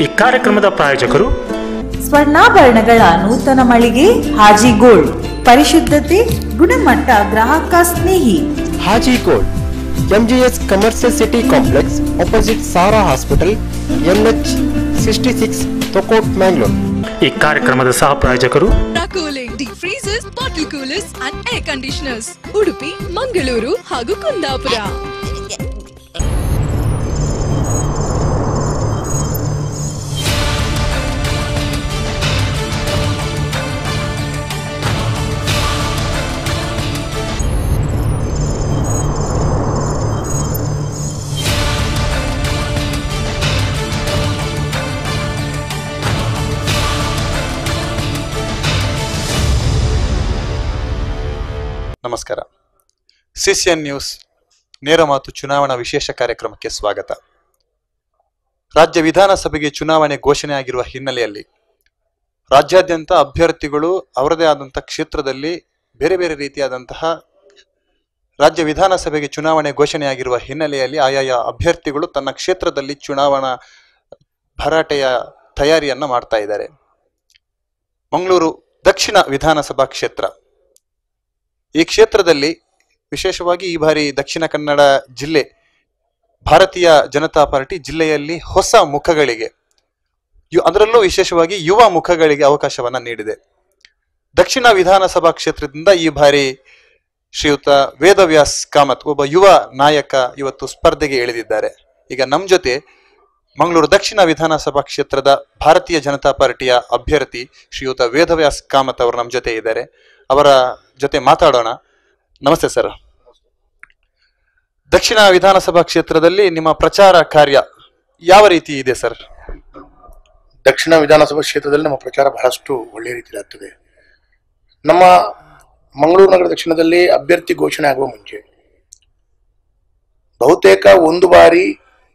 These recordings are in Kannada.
ಈ ಕಾರ್ಯಕ್ರಮದ ಪ್ರಾಯೋಜಕರು ಸ್ವರ್ಣಾಭರಣಗಳ ನೂತನ ಮಳಿಗೆ ಹಾಜಿ ಗೋಲ್ಡ್ ಪರಿಶುದ್ಧತೆ ಗುಣಮಟ್ಟ ಗ್ರಾಹಕ ಸ್ನೇಹಿ Haji gold MGS commercial city complex opposite Sara hospital NH sixty six Thokkottu Mangalore ಈ ಕಾರ್ಯಕ್ರಮದ ಸಹ ಪ್ರಾಯೋಜಕರು cooling deep freezers bottle coolers and air conditioners Udupi Mangaluru ಹಾಗೂ ಕುಂದಾಪುರ ನಮಸ್ಕಾರ ಸಿಸಿಎನ್ ನ್ಯೂಸ್ ನೇರ ಮಾತು ಚುನಾವಣಾ ವಿಶೇಷ ಕಾರ್ಯಕ್ರಮಕ್ಕೆ ಸ್ವಾಗತ ರಾಜ್ಯ ವಿಧಾನಸಭೆಗೆ ಚುನಾವಣೆ ಘೋಷಣೆ ಆಗಿರುವ ಹಿನ್ನೆಲೆಯಲ್ಲಿ ರಾಜ್ಯಾದ್ಯಂತ ಅಭ್ಯರ್ಥಿಗಳು ಅವರದೇ ಆದಂಥ ಕ್ಷೇತ್ರದಲ್ಲಿ ಬೇರೆ ಬೇರೆ ರೀತಿಯಾದಂತಹ ರಾಜ್ಯ ವಿಧಾನಸಭೆಗೆ ಚುನಾವಣೆ ಘೋಷಣೆಯಾಗಿರುವ ಹಿನ್ನೆಲೆಯಲ್ಲಿ ಆಯಾಯ ಅಭ್ಯರ್ಥಿಗಳು ತನ್ನ ಕ್ಷೇತ್ರದಲ್ಲಿ ಚುನಾವಣಾ ಭರಾಟೆಯ ತಯಾರಿಯನ್ನ ಮಾಡ್ತಾ ಇದ್ದಾರೆ ಮಂಗಳೂರು ದಕ್ಷಿಣ ವಿಧಾನಸಭಾ ಕ್ಷೇತ್ರ ಈ ಕ್ಷೇತ್ರದಲ್ಲಿ ವಿಶೇಷವಾಗಿ ಈ ಬಾರಿ ದಕ್ಷಿಣ ಕನ್ನಡ ಜಿಲ್ಲೆ ಭಾರತೀಯ ಜನತಾ ಪಾರ್ಟಿ ಜಿಲ್ಲೆಯಲ್ಲಿ ಹೊಸ ಮುಖಗಳಿಗೆ ಯು- ಅದರಲ್ಲೂ ವಿಶೇಷವಾಗಿ ಯುವ ಮುಖಗಳಿಗೆ ಅವಕಾಶವನ್ನ ನೀಡಿದೆ ದಕ್ಷಿಣ ವಿಧಾನಸಭಾ ಕ್ಷೇತ್ರದಿಂದ ಈ ಬಾರಿ ಶ್ರೀಯುತ ವೇದವ್ಯಾಸ್ ಕಾಮತ್ ಒಬ್ಬ ಯುವ ನಾಯಕ ಇವತ್ತು ಸ್ಪರ್ಧೆಗೆ ಇಳಿದಿದ್ದಾರೆ ಈಗ ನಮ್ಮ ಜೊತೆ ಮಂಗಳೂರು ದಕ್ಷಿಣ ವಿಧಾನಸಭಾ ಕ್ಷೇತ್ರದ ಭಾರತೀಯ ಜನತಾ ಪಾರ್ಟಿಯ ಅಭ್ಯರ್ಥಿ ಶ್ರೀಯುತ ವೇದವ್ಯಾಸ್ ಕಾಮತ್ ಅವರು ನಮ್ಮ ಜೊತೆ ಇದ್ದಾರೆ ಅವರ ಜೊತೆ ಮಾತಾಡೋಣ ನಮಸ್ತೆ ಸರ್ ದಕ್ಷಿಣ ವಿಧಾನಸಭಾ ಕ್ಷೇತ್ರದಲ್ಲಿ ನಿಮ್ಮ ಪ್ರಚಾರ ಕಾರ್ಯ ಯಾವ ರೀತಿ ಇದೆ ಸರ್ ದಕ್ಷಿಣ ವಿಧಾನಸಭಾ ಕ್ಷೇತ್ರದಲ್ಲಿ ನಮ್ಮ ಪ್ರಚಾರ ಬಹಳಷ್ಟು ಒಳ್ಳೆಯ ರೀತಿಯಲ್ಲಿ ಆಗ್ತದೆ ನಮ್ಮ ಮಂಗಳೂರು ನಗರ ದಕ್ಷಿಣದಲ್ಲಿ ಅಭ್ಯರ್ಥಿ ಘೋಷಣೆ ಆಗುವ ಮುಂಚೆ ಬಹುತೇಕ ಒಂದು ಬಾರಿ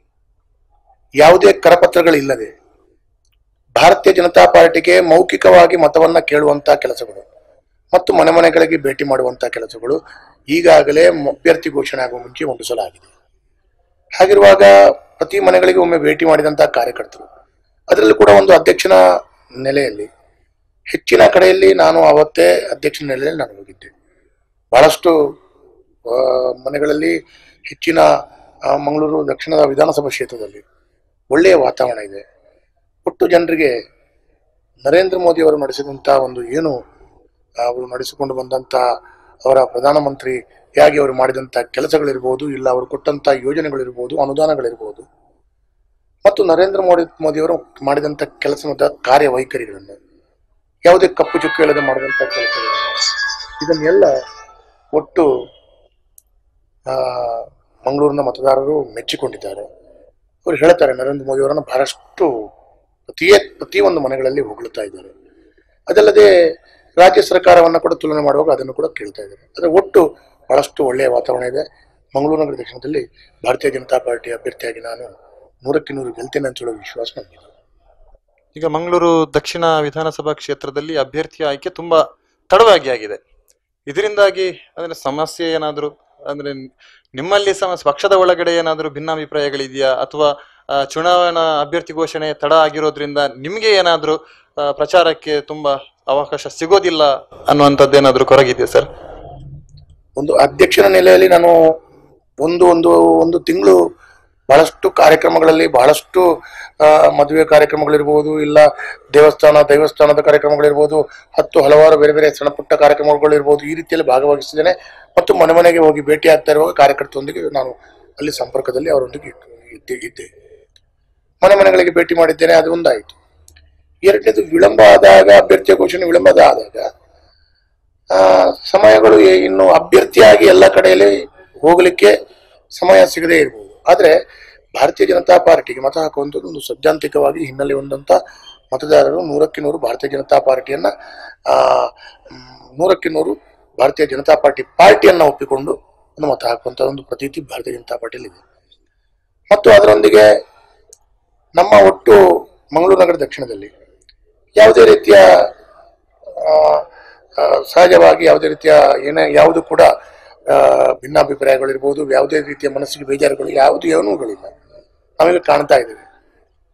ಯಾವುದೇ ಕರಪತ್ರಗಳಿಲ್ಲದೆ ಭಾರತೀಯ ಜನತಾ ಪಾರ್ಟಿಗೆ ಮೌಖಿಕವಾಗಿ ಮತವನ್ನ ಕೇಳುವಂತಹ ಕೆಲಸಗಳು ಮತ್ತು ಮನೆ ಮನೆಗಳಿಗೆ ಭೇಟಿ ಮಾಡುವಂತಹ ಕೆಲಸಗಳು ಈಗಾಗಲೇ ಮ- ಅಭ್ಯರ್ಥಿ ಘೋಷಣೆ ಆಗುವ ಮುಂಚೆ ಒಂದು ಸಲ ಆಗಿದೆ ಹಾಗಿರುವಾಗ ಪ್ರತಿ ಮನೆಗಳಿಗೆ ಒಮ್ಮೆ ಭೇಟಿ ಮಾಡಿದಂತಹ ಕಾರ್ಯಕರ್ತರು ಅದರಲ್ಲೂ ಕೂಡ ಒಂದು ಅಧ್ಯಕ್ಷನ ನೆಲೆಯಲ್ಲಿ ಹೆಚ್ಚಿನ ಕಡೆಯಲ್ಲಿ ನಾನು ಅವತ್ತೇ ಅಧ್ಯಕ್ಷನ ನೆಲೆಯಲ್ಲಿ ನಾನು ಹೋಗಿದ್ದೆ ಬಹಳಷ್ಟು ಆ, ಮನೆಗಳಲ್ಲಿ ಹೆಚ್ಚಿನ ಆ, ಮಂಗಳೂರು ದಕ್ಷಿಣದ ವಿಧಾನಸಭಾ ಕ್ಷೇತ್ರದಲ್ಲಿ ಒಳ್ಳೆಯ ವಾತಾವರಣ ಇದೆ ಒಟ್ಟು ಜನರಿಗೆ ನರೇಂದ್ರ ಮೋದಿ ಅವರು ನಡೆಸಿದಂಥ ಒಂದು ಏನು ಅವರು ನಡೆಸಿಕೊಂಡು ಬಂದಂಥ ಅವರ ಪ್ರಧಾನಮಂತ್ರಿಯಾಗಿ ಅವರು ಮಾಡಿದಂಥ ಕೆಲಸಗಳಿರ್ಬೋದು ಇಲ್ಲ ಅವರು ಕೊಟ್ಟಂಥ ಯೋಜನೆಗಳಿರ್ಬೋದು ಅನುದಾನಗಳಿರ್ಬೋದು ಮತ್ತು ನರೇಂದ್ರ ಮೋದಿ ಮೋದಿಯವರು ಮಾಡಿದಂಥ ಕೆಲಸದ ಕಾರ್ಯವೈಖರಿಗಳನ್ನು ಯಾವುದೇ ಕಪ್ಪು ಚುಕ್ಕು ಇಲ್ಲದೆ ಮಾಡಿದಂಥ ಕೆಲಸಗಳನ್ನು ಇದನ್ನೆಲ್ಲ ಒಟ್ಟು ಆ, ಮಂಗಳೂರಿನ ಮತದಾರರು ಮೆಚ್ಚಿಕೊಂಡಿದ್ದಾರೆ ಅವರು ಹೇಳ್ತಾರೆ ನರೇಂದ್ರ ಮೋದಿ ಅವರನ್ನು ಬಹಳಷ್ಟು ಪ್ರತಿಯೇ ಪ್ರತಿಯೊಂದು ಮನೆಗಳಲ್ಲಿ ಹೊಗಳುತ್ತಾ ಇದ್ದಾರೆ ಅದಲ್ಲದೆ ರಾಜ್ಯ ಸರ್ಕಾರವನ್ನು ಕೂಡ ತುಲನೆ ಮಾಡುವಾಗ ಅದನ್ನು ಕೂಡ ಕೇಳ್ತಾ ಇದ್ದಾರೆ ಆದರೆ ಒಟ್ಟು ಬಹಳಷ್ಟು ಒಳ್ಳೆಯ ವಾತಾವರಣ ಇದೆ ಮಂಗಳೂರು ನಗರ ದಕ್ಷಿಣದಲ್ಲಿ ಭಾರತೀಯ ಜನತಾ ಪಾರ್ಟಿ ಅಭ್ಯರ್ಥಿಯಾಗಿ ನಾನು ನೂರಕ್ಕೆ ನೂರು ಗೆಲ್ತೇನೆ ಅಂತ ಹೇಳೋ ವಿಶ್ವಾಸ ನನಗಿದೆ ಈಗ ಮಂಗಳೂರು ದಕ್ಷಿಣ ವಿಧಾನಸಭಾ ಕ್ಷೇತ್ರದಲ್ಲಿ ಅಭ್ಯರ್ಥಿ ಆಯ್ಕೆ ತುಂಬಾ ತಡವಾಗಿ ಆಗಿದೆ ಇದರಿಂದಾಗಿ ಅಂದ್ರೆ ಸಮಸ್ಯೆ ಏನಾದ್ರು ಅಂದ್ರೆ ನಿಮ್ಮಲ್ಲಿ ಸಮಸ್ಯೆ ಪಕ್ಷದ ಒಳಗಡೆ ಏನಾದ್ರು ಭಿನ್ನಾಭಿಪ್ರಾಯಗಳಿದೆಯಾ ಅಥವಾ ಆ, ಚುನಾವಣಾ ಅಭ್ಯರ್ಥಿ ಘೋಷಣೆ ತಡ ಆಗಿರೋದ್ರಿಂದ ನಿಮ್ಗೆ ಏನಾದ್ರು ಆ, ಪ್ರಚಾರಕ್ಕೆ ತುಂಬಾ ಅವಕಾಶ ಸಿಗೋದಿಲ್ಲ ಅನ್ನುವಂಥದ್ದೇನಾದ್ರೂ ಕೊರಗಿದೆಯಾ ಸರ್ ಒಂದು ಅಧ್ಯಕ್ಷನ ನೆಲೆಯಲ್ಲಿ ನಾನು ಒಂದು ಒಂದು ಒಂದು ತಿಂಗಳು ಬಹಳಷ್ಟು ಕಾರ್ಯಕ್ರಮಗಳಲ್ಲಿ ಬಹಳಷ್ಟು ಆ, ಮದುವೆ ಕಾರ್ಯಕ್ರಮಗಳಿರ್ಬೋದು ಇಲ್ಲ ದೇವಸ್ಥಾನ ದೈವಸ್ಥಾನದ ಕಾರ್ಯಕ್ರಮಗಳಿರ್ಬೋದು ಹತ್ತು ಹಲವಾರು ಬೇರೆ ಬೇರೆ ಸಣ್ಣ ಪುಟ್ಟ ಕಾರ್ಯಕ್ರಮಗಳಿರ್ಬೋದು ಈ ರೀತಿಯಲ್ಲಿ ಭಾಗವಹಿಸಿದ್ದೇನೆ ಮತ್ತು ಮನೆ ಮನೆಗೆ ಹೋಗಿ ಭೇಟಿ ಆಗ್ತಾ ಇರುವಾಗ ಕಾರ್ಯಕರ್ತರೊಂದಿಗೆ ನಾನು ಅಲ್ಲಿ ಸಂಪರ್ಕದಲ್ಲಿ ಅವರೊಂದಿಗೆ ಇದ್ದೆ ಇದ್ದೆ ಮನೆ ಮನೆಗಳಿಗೆ ಭೇಟಿ ಮಾಡಿದ್ದೇನೆ ಅದು ಒಂದಾಯಿತು ಎರಡನೇದು ವಿಳಂಬ ಆದಾಗ ಅಭ್ಯರ್ಥಿಯ ಘೋಷಣೆ ವಿಳಂಬದ ಆದಾಗ ಆ, ಸಮಯಗಳು ಏ- ಇನ್ನು ಅಭ್ಯರ್ಥಿಯಾಗಿ ಎಲ್ಲ ಕಡೆಯಲ್ಲಿ ಹೋಗಲಿಕ್ಕೆ ಸಮಯ ಸಿಗದೇ ಇರಬಹುದು ಆದರೆ ಭಾರತೀಯ ಜನತಾ ಪಾರ್ಟಿಗೆ ಮತ ಹಾಕುವಂಥದ್ದು ಒಂದು ಸೈದ್ಧಾಂತಿಕವಾಗಿ ಹಿನ್ನೆಲೆ ಹೊಂದಂತ ಮತದಾರರು ನೂರಕ್ಕೆ ನೂರು ಭಾರತೀಯ ಜನತಾ ಪಾರ್ಟಿಯನ್ನ ಆ, ಮ್, ನೂರಕ್ಕೆ ನೂರು ಭಾರತೀಯ ಜನತಾ ಪಾರ್ಟಿ ಪಾರ್ಟಿಯನ್ನ ಒಪ್ಪಿಕೊಂಡು ಒಂದು ಮತ ಹಾಕುವಂತ ಒಂದು ಪ್ರತೀತಿ ಭಾರತೀಯ ಜನತಾ ಪಾರ್ಟಿಯಲ್ಲಿ ಇದೆ ಮತ್ತು ಅದರೊಂದಿಗೆ ನಮ್ಮ ಒಟ್ಟು ಮಂಗಳೂರು ನಗರ ದಕ್ಷಿಣದಲ್ಲಿ ಯಾವುದೇ ರೀತಿಯ ಆ, ಆ, ಸಹಜವಾಗಿ ಯಾವುದೇ ರೀತಿಯ ಏನೇ ಯಾವುದು ಕೂಡ ಆ, ಭಿನ್ನಾಭಿಪ್ರಾಯಗಳಿರ್ಬೋದು ಯಾವುದೇ ರೀತಿಯ ಮನಸ್ಸಿಗೆ ಬೇಜಾರುಗಳು ಯಾವುದು ಏನೂಗಳಿಲ್ಲ ನಾವೀಗ ಕಾಣ್ತಾ ಇದ್ದೇವೆ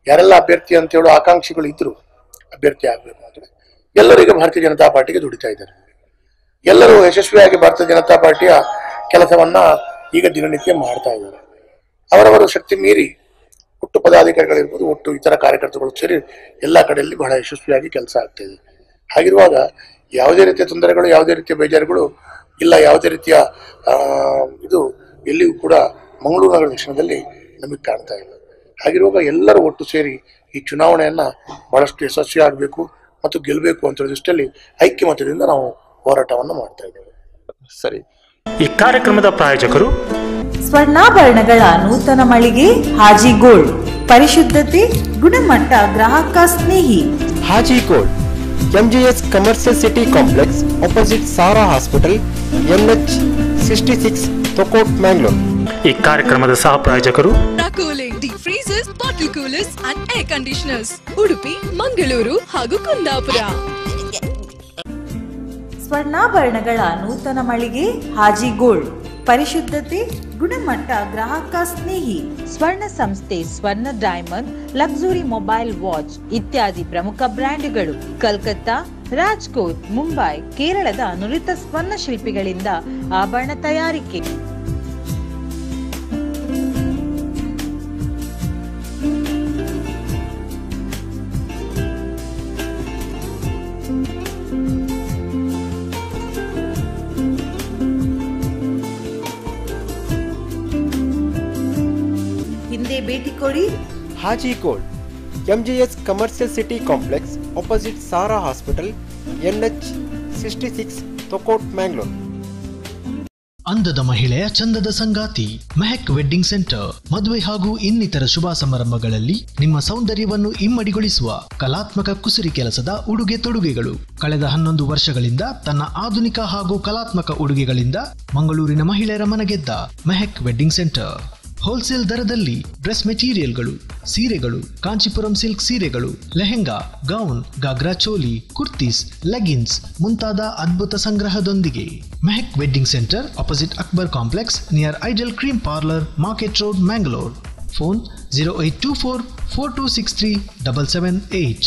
ಯಾರೆಲ್ಲ ಅಭ್ಯರ್ಥಿ ಅಂತ ಹೇಳೋ ಆಕಾಂಕ್ಷಿಗಳು ಇದ್ರು ಅಭ್ಯರ್ಥಿ ಆಗ್ಬೇಕು ಅಂದ್ರೆ ಎಲ್ಲರೂ ಈಗ ಭಾರತೀಯ ಜನತಾ ಪಾರ್ಟಿಗೆ ದುಡಿತಾ ಇದ್ದಾರೆ ಎಲ್ಲರೂ ಯಶಸ್ವಿಯಾಗಿ ಭಾರತೀಯ ಜನತಾ ಪಾರ್ಟಿಯ ಕೆಲಸವನ್ನ ಈಗ ದಿನನಿತ್ಯ ಮಾಡ್ತಾ ಇದ್ದಾರೆ ಅವರವರ ಶಕ್ತಿ ಮೀರಿ ಒಟ್ಟು ಪದಾಧಿಕಾರಿಗಳಿರ್ಬೋದು ಒಟ್ಟು ಇತರ ಕಾರ್ಯಕರ್ತರುಗಳು ಸೇರಿ ಎಲ್ಲ ಕಡೆಯಲ್ಲಿ ಬಹಳ ಯಶಸ್ವಿಯಾಗಿ ಕೆಲಸ ಆಗ್ತಾ ಇದೆ ಹಾಗಿರುವಾಗ ಯಾವುದೇ ರೀತಿಯ ತೊಂದರೆಗಳು ಯಾವುದೇ ರೀತಿಯ ಬೇಜಾರುಗಳು ಇಲ್ಲ ಯಾವುದೇ ರೀತಿಯ ಆ, ಇದು ಎಲ್ಲಿಯೂ ಕೂಡ ಮಂಗಳೂರು ನಗರ ದಕ್ಷಿಣದಲ್ಲಿ ನಮಗೆ ಕಾಣ್ತಾ ಇಲ್ಲ ಹಾಗಿರುವಾಗ ಎಲ್ಲರೂ ಒಟ್ಟು ಸೇರಿ ಈ ಚುನಾವಣೆಯನ್ನ ಬಹಳಷ್ಟು ಯಶಸ್ವಿ ಆಗಬೇಕು ಮತ್ತು ಗೆಲ್ಲಬೇಕು ಅಂತ ದೃಷ್ಟಿಯಲ್ಲಿ ಐಕ್ಯಮತದಿಂದ ನಾವು ಹೋರಾಟವನ್ನು ಮಾಡ್ತಾ ಇದ್ದೇವೆ ಸರಿ ಈ ಕಾರ್ಯಕ್ರಮದ ಪ್ರಾಯೋಜಕರು ಸ್ವರ್ಣಾಭರಣಗಳ ನೂತನ ಮಳಿಗೆ ಹಾಜಿ ಗೋಲ್ಡ್ ಪರಿಶುದ್ಧತೆ ಗುಣಮಟ್ಟ ಗ್ರಾಹಕ ಸ್ನೇಹಿ Haji gold MGS commercial city complex opposite Sara hospital NH sixty six Thokkottu Mangalore ಈ ಕಾರ್ಯಕ್ರಮದ ಸಹ ಪ್ರಾಯೋಜಕರು cooling deep freezers bottle coolers and air conditioners Udupi Mangaluru ಹಾಗೂ ಕುಂದಾಪುರ ಸ್ವರ್ಣಾಭರಣಗಳ ನೂತನ ಮಳಿಗೆ ಹಾಜಿ ಗೋಲ್ಡ್ ಪರಿಶುದ್ಧತೆ ಗುಣಮಟ್ಟ ಗ್ರಾಹಕ ಸ್ನೇಹಿ ಸ್ವರ್ಣ ಸಂಸ್ಥೆ ಸ್ವರ್ಣ ಡೈಮಂಡ್ ಲಕ್ಸುರಿ ಮೊಬೈಲ್ ವಾಚ್ ಇತ್ಯಾದಿ ಪ್ರಮುಖ ಬ್ರ್ಯಾಂಡ್ಗಳು ಕಲ್ಕತ್ತಾ ರಾಜ್ಕೋಟ್ ಮುಂಬೈ ಕೇರಳದ ನುರಿತ ಸ್ವರ್ಣ ಶಿಲ್ಪಿಗಳಿಂದ ಆಭರಣ ತಯಾರಿಕೆ ಹಿಂದೆ ಭೇಟಿ ಕೊಡಿ Haji gold MGS commercial city complex opposite Sara hospital NH sixty six Thokkottu Mangalore ಅಂದದ ಮಹಿಳೆಯ ಚಂದದ ಸಂಗಾತಿ ಮೆಹಕ್ ವೆಡ್ಡಿಂಗ್ ಸೆಂಟರ್ ಮದುವೆ ಹಾಗೂ ಇನ್ನಿತರ ಶುಭ ಸಮಾರಂಭಗಳಲ್ಲಿ ನಿಮ್ಮ ಸೌಂದರ್ಯವನ್ನು ಇಮ್ಮಡಿಗೊಳಿಸುವ ಕಲಾತ್ಮಕ ಕುಸುರಿ ಕೆಲಸದ ಉಡುಗೆ ತೊಡುಗೆಗಳು ಕಳೆದ ಹನ್ನೊಂದು ವರ್ಷಗಳಿಂದ ತನ್ನ ಆಧುನಿಕ ಹಾಗೂ ಕಲಾತ್ಮಕ ಉಡುಗೆಗಳಿಂದ ಮಂಗಳೂರಿನ ಮಹಿಳೆಯರ ಮನಗೆದ್ದ ಮೆಹಕ್ ವೆಡ್ಡಿಂಗ್ ಸೆಂಟರ್ ಹೋಲ್ಸೇಲ್ ದರದಲ್ಲಿ ಡ್ರೆಸ್ ಮೆಟೀರಿಯಲ್ಗಳು ಸೀರೆಗಳು ಕಾಂಚೀಪುರಂ ಸಿಲ್ಕ್ ಸೀರೆಗಳು ಲೆಹೆಂಗಾ ಗೌನ್ ಗಾಗ್ರಾ ಚೋಲಿ ಕುರ್ತೀಸ್ ಲೆಗಿನ್ಸ್ ಮುಂತಾದ ಅದ್ಭುತ ಸಂಗ್ರಹದೊಂದಿಗೆ Mehak wedding centre opposite Akbar complex near ideal cream parlour market road Mangalore phone zero eight two four four two six three double seven eight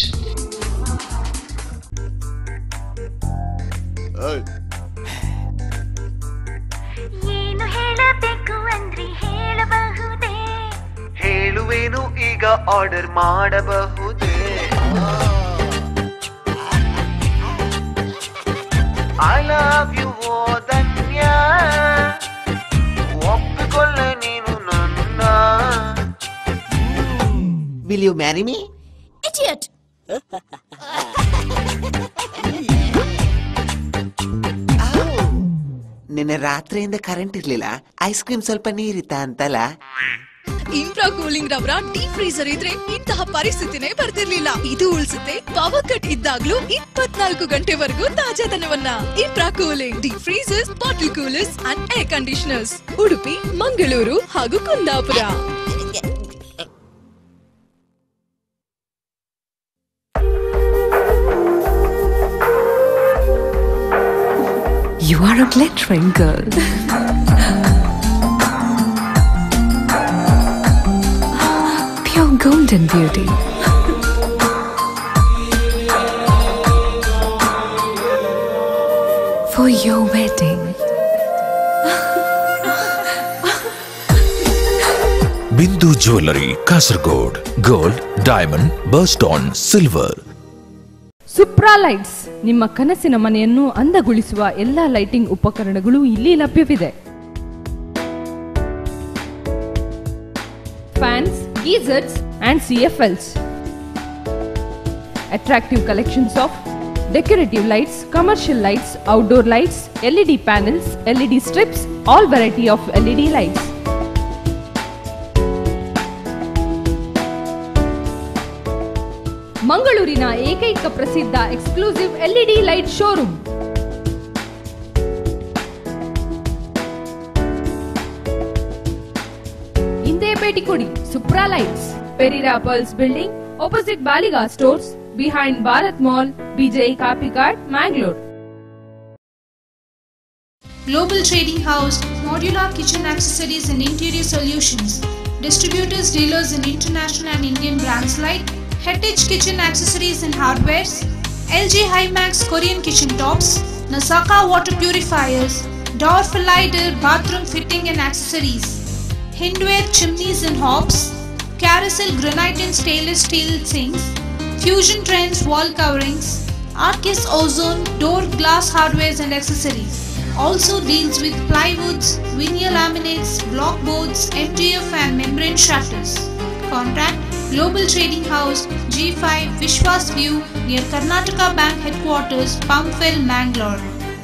ಏನು ಹೇಳಬೇಕು ಅಂದ್ರಿ ಹೇಳಬಹುದೇ ಹೇಳುವೇನು ಈಗ ಆರ್ಡರ್ ಮಾಡಬಹುದೇ ಐ ಲವ್ ಯು ಓ ಧನ್ಯ ಒಪ್ಪಿಕೊಳ್ಳ ನೀನು ನನ್ನ ವಿಲ್ ಯು ಮ್ಯಾರಿ ಮೀ ನಿನ್ನೆ ರಾತ್ರಿಯಿಂದ ಕರೆಂಟ್ ಇರ್ಲಿಲ್ಲ ಐಸ್ ಕ್ರೀಮ್ ಸ್ವಲ್ಪ ನೀರಿತ್ತಾ ಅಂತಲ್ಲ ಇಂಪ್ರಾ ಕೂಲಿಂಗ್ ರವರ ಡೀಪ್ ಫ್ರೀಸರ್ ಇದ್ರೆ ಇಂತಹ ಪರಿಸ್ಥಿತಿನೇ ಬರ್ತಿರ್ಲಿಲ್ಲ ಇದು ಉಳಿಸುತ್ತೆ ಪವರ್ ಕಟ್ ಇದ್ದಾಗ್ಲೂ ಇಪ್ಪತ್ನಾಲ್ಕು ಗಂಟೆವರೆಗೂ ತಾಜಾತನವನ್ನ Impra cooling deep freezers bottle coolers and air conditioners Udupi Mangaluru ಹಾಗೂ Kundapura You are a glittering girl. Pure golden beauty. For your wedding. Bindu jewellery Kasaragod gold diamond birthstone silver Supra lights ನಿಮ್ಮ ಕನಸಿನ ಮನೆಯನ್ನು ಅಂದಗೊಳಿಸುವ ಎಲ್ಲಾ ಲೈಟಿಂಗ್ ಉಪಕರಣಗಳು ಇಲ್ಲಿ ಲಭ್ಯವಿದೆ fans geysers and CFLs attractive collections of decorative lights commercial lights outdoor lights LED panels LED strips all variety of LED lights ಮಂಗಳೂರಿನ ಏಕೈಕ ಪ್ರಸಿದ್ಧ ಎಕ್ಸ್ಕ್ಲೂಸಿವ್ ಎಲ್ಇಡಿ ಲೈಟ್ ಶೋರೂಮ್ ಹಿಂದೆ ಭೇಟಿ ಕೊಡಿ Supra lights Pereira pearls building opposite Baliga stores behind Bharat mall Bejai Kapikad Mangalore Global Trading House, Modular Kitchen Accessories and Interior Solutions, distributors, dealers in international and Indian brands like Heritage Kitchen Accessories and Hardwares, LG Hymax Korean Kitchen Tops, Nasaka Water Purifiers, Door Lighter Bathroom Fitting and Accessories, Hindware Chimneys and Hobs, Carousel Granite and Stainless Steel Sinks, Fusion Trends Wall Coverings, Arcus Ozone Door Glass Hardwares and Accessories. Also deals with plywoods, vinyl laminates, block boards, MDF and membrane shutters. Contact Global Trading House G5 Vishwas View near Karnataka Bank Headquarters, Pumpville, Mangalore.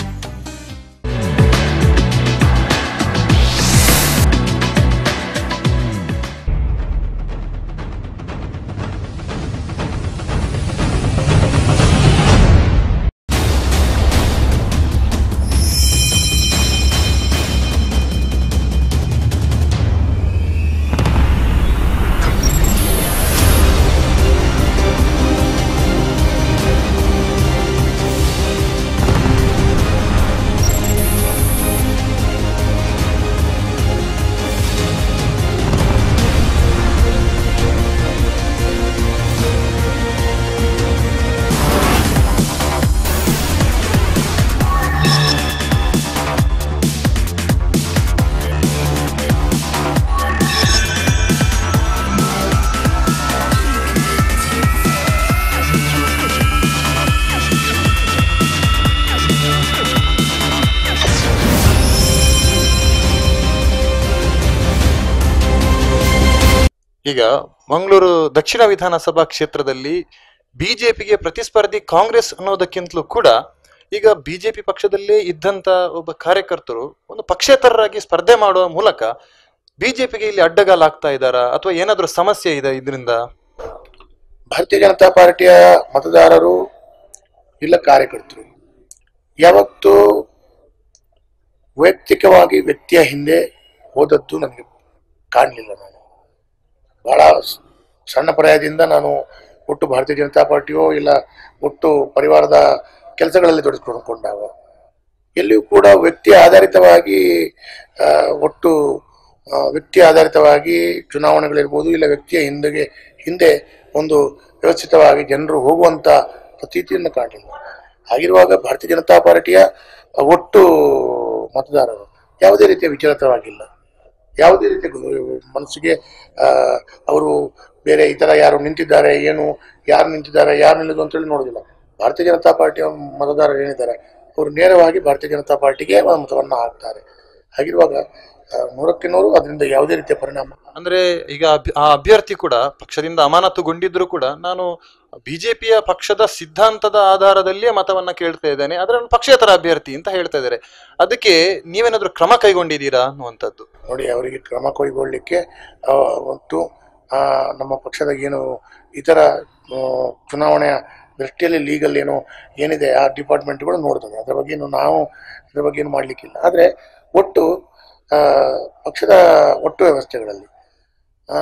ಈಗ ಮಂಗಳೂರು ದಕ್ಷಿಣ ವಿಧಾನಸಭಾ ಕ್ಷೇತ್ರದಲ್ಲಿ ಬಿಜೆಪಿಗೆ ಪ್ರತಿಸ್ಪರ್ಧಿ ಕಾಂಗ್ರೆಸ್ ಅನ್ನೋದಕ್ಕಿಂತಲೂ ಕೂಡ ಈಗ ಬಿಜೆಪಿ ಪಕ್ಷದಲ್ಲೇ ಇದ್ದಂತ ಒಬ್ಬ ಕಾರ್ಯಕರ್ತರು ಒಂದು ಪಕ್ಷೇತರರಾಗಿ ಸ್ಪರ್ಧೆ ಮಾಡುವ ಮೂಲಕ ಬಿಜೆಪಿಗೆ ಇಲ್ಲಿ ಅಡ್ಡಗಾಲಾಗ್ತಾ ಇದ್ದಾರಾ ಅಥವಾ ಏನಾದ್ರೂ ಸಮಸ್ಯೆ ಇದೆ ಇದರಿಂದ ಭಾರತೀಯ ಜನತಾ ಪಾರ್ಟಿಯ ಮತದಾರರು ಇಲ್ಲ ಕಾರ್ಯಕರ್ತರು ಯಾವತ್ತೂ ವೈಯಕ್ತಿಕವಾಗಿ ವ್ಯಕ್ತಿಯ ಹಿಂದೆ ಹೋದದ್ದು ನನಗೆ ಕಾಣಲಿಲ್ಲ ನಾನು ಬಹಳ ಸ್- ಸಣ್ಣ ಪ್ರಾಯದಿಂದ ನಾನು ಒಟ್ಟು ಭಾರತೀಯ ಜನತಾ ಪಾರ್ಟಿಯೋ ಇಲ್ಲ ಒಟ್ಟು ಪರಿವಾರದ ಕೆಲಸಗಳಲ್ಲಿ ತೊಡಗಿಸಿಕೊಂಡಾಗ ಎಲ್ಲಿಯೂ ಕೂಡ ವ್ಯಕ್ತಿ ಆಧಾರಿತವಾಗಿ ಆ, ಒಟ್ಟು ಆ, ವ್ಯಕ್ತಿ ಆಧಾರಿತವಾಗಿ ಚುನಾವಣೆಗಳಿರ್ಬೋದು ಇಲ್ಲ ವ್ಯಕ್ತಿಯ ಹಿಂದೆಗೆ ಹಿಂದೆ ಒಂದು ವ್ಯವಸ್ಥಿತವಾಗಿ ಜನರು ಹೋಗುವಂತ ಪ್ರತೀತಿಯನ್ನು ಕಾಣಲಿಲ್ಲ ಹಾಗಿರುವಾಗ ಭಾರತೀಯ ಜನತಾ ಪಾರ್ಟಿಯ ಒಟ್ಟು ಮತದಾರರು ಯಾವುದೇ ರೀತಿಯ ವಿಚಲಿತವಾಗಿಲ್ಲ ಯಾವುದೇ ರೀತಿಯ ಗು- ಮನಸ್ಸಿಗೆ ಆ, ಅವರು ಬೇರೆ ಈ ತರ ಯಾರು ನಿಂತಿದ್ದಾರೆ ಏನು ಯಾರು ನಿಂತಿದ್ದಾರೆ ಯಾರು ನಿಲ್ಲೋದು ಅಂತೇಳಿ ನೋಡೋದಿಲ್ಲ ಭಾರತೀಯ ಜನತಾ ಪಾರ್ಟಿಯ ಮತದಾರರು ಏನಿದ್ದಾರೆ ಅವರು ನೇರವಾಗಿ ಭಾರತೀಯ ಜನತಾ ಪಾರ್ಟಿಗೆ ಮತವನ್ನ ಹಾಕ್ತಾರೆ ಹಾಗಿರುವಾಗ ಆ, ನೂರಕ್ಕೆ ನೂರು ಅದರಿಂದ ಯಾವುದೇ ರೀತಿಯ ಪರಿಣಾಮ ಅಂದ್ರೆ ಈಗ ಅಭ್ಯ- ಆ ಅಭ್ಯರ್ಥಿ ಕೂಡ ಪಕ್ಷದಿಂದ ಅಮಾನತುಗೊಂಡಿದ್ರು ಕೂಡ ನಾನು ಬಿಜೆಪಿಯ ಪಕ್ಷದ ಸಿದ್ಧಾಂತದ ಆಧಾರದಲ್ಲಿಯೇ ಮತವನ್ನ ಕೇಳ್ತಾ ಇದ್ದೇನೆ ಆದ್ರೆ ನಾನು ಪಕ್ಷೇತರ ಅಭ್ಯರ್ಥಿ ಅಂತ ಹೇಳ್ತಾ ಇದ್ದಾರೆ ಅದಕ್ಕೆ ನೀವೇನಾದ್ರೂ ಕ್ರಮ ಕೈಗೊಂಡಿದ್ದೀರಾ ಅನ್ನುವಂಥದ್ದು ನೋಡಿ ಅವರಿಗೆ ಕ್ರಮ ಕೈಗೊಳ್ಳಲಿಕ್ಕೆ ಆ, ಮತ್ತು ಆ, ನಮ್ಮ ಪಕ್ಷದ ಏನು ಇತರ ಆ, ಚುನಾವಣೆಯ ದೃಷ್ಟಿಯಲ್ಲಿ ಲೀಗಲ್ ಏನು ಏನಿದೆ ಆ ಡಿಪಾರ್ಟ್ಮೆಂಟ್ಗಳು ನೋಡ್ತದೆ ಅದ್ರ ಬಗ್ಗೆ ಏನು ನಾವು ಅದ್ರ ಬಗ್ಗೆ ಏನು ಮಾಡ್ಲಿಕ್ಕಿಲ್ಲ ಆದರೆ ಒಟ್ಟು ಆ, ಪಕ್ಷದ ಒಟ್ಟು ವ್ಯವಸ್ಥೆಗಳಲ್ಲಿ ಆ,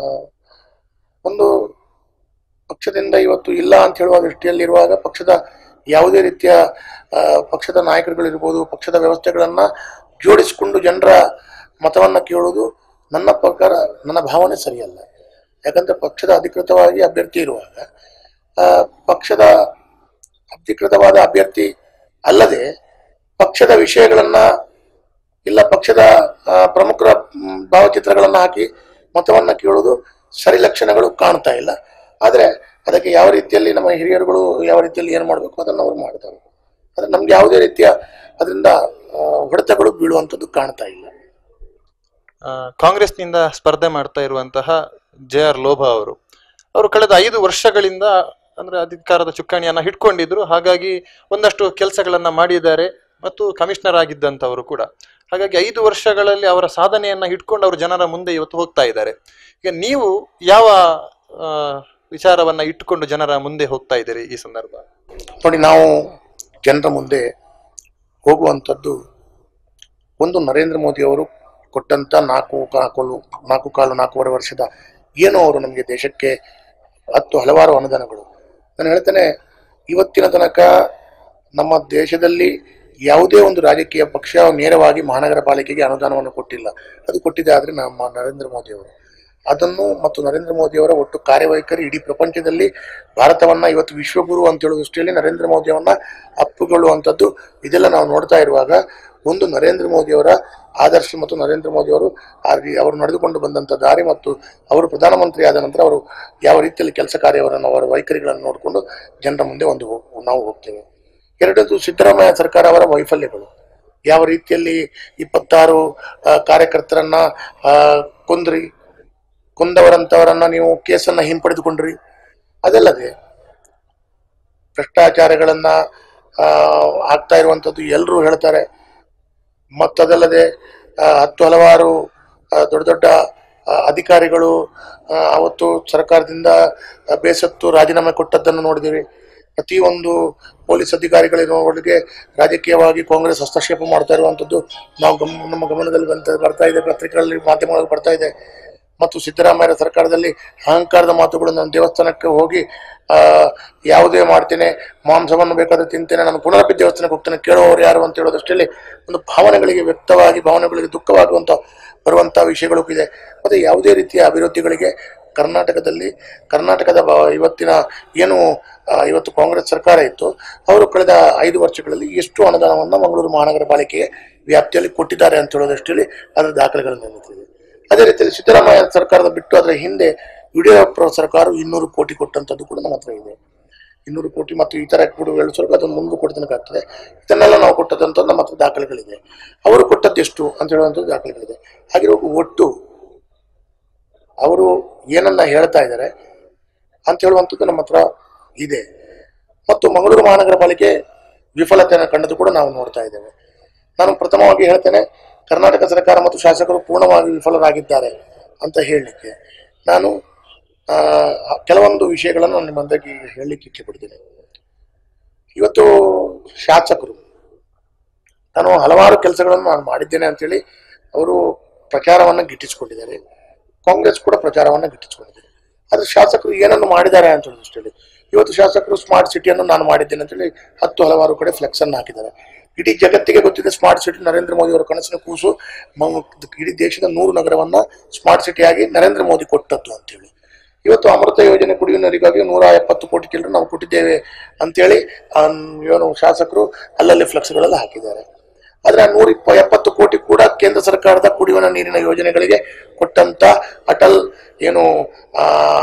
ಒಂದು ಪಕ್ಷದಿಂದ ಇವತ್ತು ಇಲ್ಲ ಅಂತ ಹೇಳುವ ದೃಷ್ಟಿಯಲ್ಲಿರುವಾಗ ಪಕ್ಷದ ಯಾವುದೇ ರೀತಿಯ ಆ, ಪಕ್ಷದ ನಾಯಕರುಗಳಿರ್ಬೋದು ಪಕ್ಷದ ವ್ಯವಸ್ಥೆಗಳನ್ನ ಜೋಡಿಸಿಕೊಂಡು ಜನರ ಮತವನ್ನ ಕೇಳುವುದು ನನ್ನ ಪ್ರಕಾರ ನನ್ನ ಭಾವನೆ ಸರಿಯಲ್ಲ ಯಾಕಂದ್ರೆ ಪಕ್ಷದ ಅಧಿಕೃತವಾಗಿ ಅಭ್ಯರ್ಥಿ ಇರುವಾಗ ಆ, ಪಕ್ಷದ ಅಧಿಕೃತವಾದ ಅಭ್ಯರ್ಥಿ ಅಲ್ಲದೆ ಪಕ್ಷದ ವಿಷಯಗಳನ್ನ ಇಲ್ಲ ಪಕ್ಷದ ಆ, ಪ್ರಮುಖರ ಮ್, ಭಾವಚಿತ್ರಗಳನ್ನ ಹಾಕಿ ಮತವನ್ನ ಕೇಳುವುದು ಸರಿ ಲಕ್ಷಣಗಳು ಕಾಣ್ತಾ ಇಲ್ಲ ಆದ್ರೆ ಅದಕ್ಕೆ ಯಾವ ರೀತಿಯಲ್ಲಿ ನಮ್ಮ ಹಿರಿಯರುಗಳು ಯಾವ ರೀತಿಯಲ್ಲಿ ಏನು ಮಾಡಬೇಕು ಅದನ್ನು ಅವರು ಮಾಡ್ತಾರೆ ಆದ್ರೆ ನಮ್ಗೆ ಯಾವುದೇ ರೀತಿಯ ಅದರಿಂದ ಆ, ಹೊಡೆತಗಳು ಬೀಳುವಂಥದ್ದು ಕಾಣ್ತಾ ಇಲ್ಲ ಆ, ಕಾಂಗ್ರೆಸ್ನಿಂದ ಸ್ಪರ್ಧೆ ಮಾಡ್ತಾ ಇರುವಂತಹ ಜೆ ಆರ್ ಲೋಭಾ ಅವರು ಅವರು ಕಳೆದ ಐದು ವರ್ಷಗಳಿಂದ ಅಂದ್ರೆ ಅಧಿಕಾರದ ಚುಕ್ಕಾಣಿಯನ್ನ ಹಿಡ್ಕೊಂಡಿದ್ರು ಹಾಗಾಗಿ ಒಂದಷ್ಟು ಕೆಲಸಗಳನ್ನ ಮಾಡಿದ್ದಾರೆ ಮತ್ತು ಕಮಿಷನರ್ ಆಗಿದ್ದಂಥವರು ಕೂಡ ಹಾಗಾಗಿ ಐದು ವರ್ಷಗಳಲ್ಲಿ ಅವರ ಸಾಧನೆಯನ್ನ ಇಟ್ಕೊಂಡು ಅವರು ಜನರ ಮುಂದೆ ಇವತ್ತು ಹೋಗ್ತಾ ಇದ್ದಾರೆ ಈಗ ನೀವು ಯಾವ ಆ, ವಿಚಾರವನ್ನ ಇಟ್ಟುಕೊಂಡು ಜನರ ಮುಂದೆ ಹೋಗ್ತಾ ಇದ್ದೀರಿ ಈ ಸಂದರ್ಭ ನೋಡಿ ನಾವು ಜನರ ಮುಂದೆ ಹೋಗುವಂಥದ್ದು ಒಂದು ನರೇಂದ್ರ ಮೋದಿ ಅವರು ಕೊಟ್ಟಂತ ನಾಲ್ಕು ಕಾಲು ನಾಲ್ಕು ಕಾಲು ನಾಲ್ಕೂವರೆ ವರ್ಷದ ಏನೋ ಅವರು ನಮಗೆ ದೇಶಕ್ಕೆ ಹತ್ತು ಹಲವಾರು ಅನುದಾನಗಳು ನಾನು ಹೇಳ್ತೇನೆ ಇವತ್ತಿನ ತನಕ ನಮ್ಮ ದೇಶದಲ್ಲಿ ಯಾವುದೇ ಒಂದು ರಾಜಕೀಯ ಪಕ್ಷ ನೇರವಾಗಿ ಮಹಾನಗರ ಪಾಲಿಕೆಗೆ ಅನುದಾನವನ್ನು ಕೊಟ್ಟಿಲ್ಲ ಅದು ಕೊಟ್ಟಿದೆ ಆದರೆ ನಮ್ಮ ನರೇಂದ್ರ ಮೋದಿ ಅವರು ಅದನ್ನು ಮತ್ತು ನರೇಂದ್ರ ಮೋದಿಯವರ ಒಟ್ಟು ಕಾರ್ಯವೈಖರಿ ಇಡೀ ಪ್ರಪಂಚದಲ್ಲಿ ಭಾರತವನ್ನ ಇವತ್ತು ವಿಶ್ವಗುರು ಅಂತ ಹೇಳೋ ದೃಷ್ಟಿಯಲ್ಲಿ ನರೇಂದ್ರ ಮೋದಿಯವನ್ನ ಅಪ್ಪುಗೊಳ್ಳುವಂಥದ್ದು ಇದೆಲ್ಲ ನಾವು ನೋಡ್ತಾ ಇರುವಾಗ ಒಂದು ನರೇಂದ್ರ ಮೋದಿಯವರ ಆದರ್ಶ ಮತ್ತು ನರೇಂದ್ರ ಮೋದಿಯವರು ಆ ರೀ- ಅವರು ನಡೆದುಕೊಂಡು ಬಂದಂಥ ದಾರಿ ಮತ್ತು ಅವರು ಪ್ರಧಾನಮಂತ್ರಿ ಆದ ನಂತರ ಅವರು ಯಾವ ರೀತಿಯಲ್ಲಿ ಕೆಲಸ ಕಾರ್ಯವರನ್ನು ಅವರ ವೈಖರಿಗಳನ್ನು ನೋಡಿಕೊಂಡು ಜನರ ಮುಂದೆ ಒಂದು ಹೋಗ್- ನಾವು ಹೋಗ್ತೇವೆ ಎರಡದು ಸಿದ್ದರಾಮಯ್ಯ ಸರ್ಕಾರ ಅವರ ವೈಫಲ್ಯಗಳು ಯಾವ ರೀತಿಯಲ್ಲಿ ಇಪ್ಪತ್ತಾರು ಆ, ಕಾರ್ಯಕರ್ತರನ್ನ ಆ, ಕೊಂದ್ರಿ ಕೊಂದವರಂತವರನ್ನ ನೀವು ಕೇಸನ್ನ ಹಿಂಪಡೆದುಕೊಂಡ್ರಿ ಅದಲ್ಲದೆ ಭ್ರಷ್ಟಾಚಾರಗಳನ್ನ ಆ, ಆಗ್ತಾ ಇರುವಂತದ್ದು ಎಲ್ಲರೂ ಹೇಳ್ತಾರೆ ಮತ್ತದಲ್ಲದೆ ಆ, ಹತ್ತು ಹಲವಾರು ಆ, ದೊಡ್ಡ ದೊಡ್ಡ ಆ, ಅಧಿಕಾರಿಗಳು ಆ, ಅವತ್ತು ಸರ್ಕಾರದಿಂದ ಆ, ಬೇಸತ್ತು ರಾಜೀನಾಮೆ ಕೊಟ್ಟದ್ದನ್ನು ನೋಡಿದಿರಿ ಪ್ರತಿಯೊಂದು ಪೊಲೀಸ್ ಅಧಿಕಾರಿಗಳಿಗೆ ರಾಜಕೀಯವಾಗಿ ಕಾಂಗ್ರೆಸ್ ಹಸ್ತಕ್ಷೇಪ ಮಾಡ್ತಾ ಇರುವಂತದ್ದು ನಾವು ಗಮ್ ನಮ್ಮ ಗಮನದಲ್ಲಿ ಬಂತ ಬರ್ತಾ ಇದೆ ಪತ್ರಿಕೆಗಳಲ್ಲಿ ಮಾಧ್ಯಮಗಳಲ್ಲಿ ಬರ್ತಾ ಇದೆ ಮತ್ತು ಸಿದ್ದರಾಮಯ್ಯ ಸರ್ಕಾರದಲ್ಲಿ ಅಹಂಕಾರದ ಮಾತುಗಳು ನಾನು ದೇವಸ್ಥಾನಕ್ಕೆ ಹೋಗಿ ಆ ಯಾವುದೇ ಮಾಡ್ತೇನೆ ಮಾಂಸವನ್ನು ಬೇಕಾದ್ರೆ ತಿಂತೇನೆ ನಾನು ಪುನರಪಿ ದೇವಸ್ಥಾನಕ್ಕೆ ಹೋಗ್ತೇನೆ ಕೇಳುವವರು ಯಾರು ಅಂತ ಹೇಳೋದಷ್ಟರಲ್ಲಿ ಒಂದು ಭಾವನೆಗಳಿಗೆ ವ್ಯಕ್ತವಾಗಿ ಭಾವನೆಗಳಿಗೆ ದುಃಖವಾಗುವಂತ ಬರುವಂತಹ ವಿಷಯಗಳು ಇದೆ ಮತ್ತೆ ಯಾವುದೇ ರೀತಿಯ ಅಭಿವೃದ್ಧಿಗಳಿಗೆ ಕರ್ನಾಟಕದಲ್ಲಿ ಕರ್ನಾಟಕದ ಬ- ಇವತ್ತಿನ ಏನು ಆ, ಇವತ್ತು ಕಾಂಗ್ರೆಸ್ ಸರ್ಕಾರ ಇತ್ತು ಅವರು ಕಳೆದ ಐದು ವರ್ಷಗಳಲ್ಲಿ ಎಷ್ಟು ಅನುದಾನವನ್ನು ಮಂಗಳೂರು ಮಹಾನಗರ ಪಾಲಿಕೆಗೆ ವ್ಯಾಪ್ತಿಯಲ್ಲಿ ಕೊಟ್ಟಿದ್ದಾರೆ ಅಂತ ಹೇಳೋದಷ್ಟರಲ್ಲಿ ಅದರ ದಾಖಲೆಗಳನ್ನು ನಿಂತಿದೆ ಅದೇ ರೀತಿಯಲ್ಲಿ ಸಿದ್ದರಾಮಯ್ಯ ಸರ್ಕಾರದ ಬಿಟ್ಟು ಅದರ ಹಿಂದೆ ಯಡಿಯೂರಪ್ಪ ಸರ್ಕಾರ ಇನ್ನೂರು ಕೋಟಿ ಕೊಟ್ಟಂತದ್ದು ಕೂಡ ನಮ್ಮ ಹತ್ರ ಇದೆ ಇನ್ನೂರು ಕೋಟಿ ಮತ್ತು ಇತರ ಕೊಡುಗೆಗಳು ಸ್ವಲ್ಪ ಅದನ್ನು ಮುಂದೆ ಕೊಡ್ತನಕ್ಕಾಗ್ತದೆ ಇದನ್ನೆಲ್ಲ ನಾವು ಕೊಟ್ಟದಂತ ನಮ್ಮ ಹತ್ರ ದಾಖಲೆಗಳಿದೆ ಅವರು ಕೊಟ್ಟದ್ದು ಎಷ್ಟು ಅಂತ ಹೇಳುವಂಥದ್ದು ದಾಖಲೆಗಳಿದೆ ಹಾಗಿರುವಾಗ ಒಟ್ಟು ಅವರು ಏನನ್ನ ಹೇಳ್ತಾ ಇದ್ದಾರೆ ಅಂತ ಹೇಳುವಂಥದ್ದು ನಮ್ಮ ಹತ್ರ ಇದೆ ಮತ್ತು ಮಂಗಳೂರು ಮಹಾನಗರ ಪಾಲಿಕೆ ವಿಫಲತೆಯನ್ನು ಕಂಡದ್ದು ಕೂಡ ನಾವು ನೋಡ್ತಾ ಇದ್ದೇವೆ ನಾನು ಪ್ರಥಮವಾಗಿ ಹೇಳ್ತೇನೆ ಕರ್ನಾಟಕ ಸರ್ಕಾರ ಮತ್ತು ಶಾಸಕರು ಪೂರ್ಣವಾಗಿ ವಿಫಲರಾಗಿದ್ದಾರೆ ಅಂತ ಹೇಳಲಿಕ್ಕೆ ನಾನು ಆ, ಕೆಲವೊಂದು ವಿಷಯಗಳನ್ನು ನಿಮ್ಮ ಮುಂದೆ ಹೇಳಲಿಕ್ಕೆ ಇಚ್ಛೆ ಪಡ್ತೀನಿ ಇವತ್ತು ಶಾಸಕರು ನಾನು ಹಲವಾರು ಕೆಲಸಗಳನ್ನು ನಾನು ಮಾಡಿದ್ದೇನೆ ಅಂತೇಳಿ ಅವರು ಪ್ರಚಾರವನ್ನು ಗಿಟ್ಟಿಸಿಕೊಂಡಿದ್ದಾರೆ ಕಾಂಗ್ರೆಸ್ ಕೂಡ ಪ್ರಚಾರವನ್ನು ಗಿಟ್ಟಿಸಿಕೊಂಡಿದೆ ಆದ್ರೆ ಶಾಸಕರು ಏನನ್ನು ಮಾಡಿದ್ದಾರೆ ಅಂತ ಹೇಳಿ ಇವತ್ತು ಶಾಸಕರು ಸ್ಮಾರ್ಟ್ ಸಿಟಿಯನ್ನು ನಾನು ಮಾಡಿದ್ದೇನೆ ಅಂತೇಳಿ ಹತ್ತು ಹಲವಾರು ಕಡೆ ಫ್ಲೆಕ್ಸ್ ಅನ್ನು ಹಾಕಿದ್ದಾರೆ ಇಡೀ ಜಗತ್ತಿಗೆ ಗೊತ್ತಿದೆ ಸ್ಮಾರ್ಟ್ ಸಿಟಿ ನರೇಂದ್ರ ಮೋದಿ ಅವರ ಕನಸಿನ ಕೂಸು ಮ- ಇಡೀ ದೇಶದ ನೂರು ನಗರವನ್ನ ಸ್ಮಾರ್ಟ್ ಸಿಟಿಯಾಗಿ ನರೇಂದ್ರ ಮೋದಿ ಕೊಟ್ಟದ್ದು ಅಂತೇಳಿ ಇವತ್ತು ಅಮೃತ ಯೋಜನೆ ಕುಡಿಯುವ ನೀರಿಗಾಗಿ ನೂರ ಎಪ್ಪತ್ತು ಕೋಟಿ ಚಿಲ್ಲರೆ ನಾವು ಕೊಟ್ಟಿದ್ದೇವೆ ಅಂತೇಳಿ ಆ, ಏನು ಶಾಸಕರು ಅಲ್ಲಲ್ಲಿ ಫ್ಲೆಕ್ಸ್ಗಳೆಲ್ಲ ಹಾಕಿದ್ದಾರೆ ಆದ್ರೆ ಆ ನೂರ ಇಪ್ಪ ಎಪ್ಪತ್ತು ಕೋಟಿ ಕೂಡ ಕೇಂದ್ರ ಸರ್ಕಾರದ ಕುಡಿಯುವ ನೀರಿನ ಯೋಜನೆಗಳಿಗೆ ಕೊಟ್ಟಂತ ಅಟಲ್ ಏನು ಆ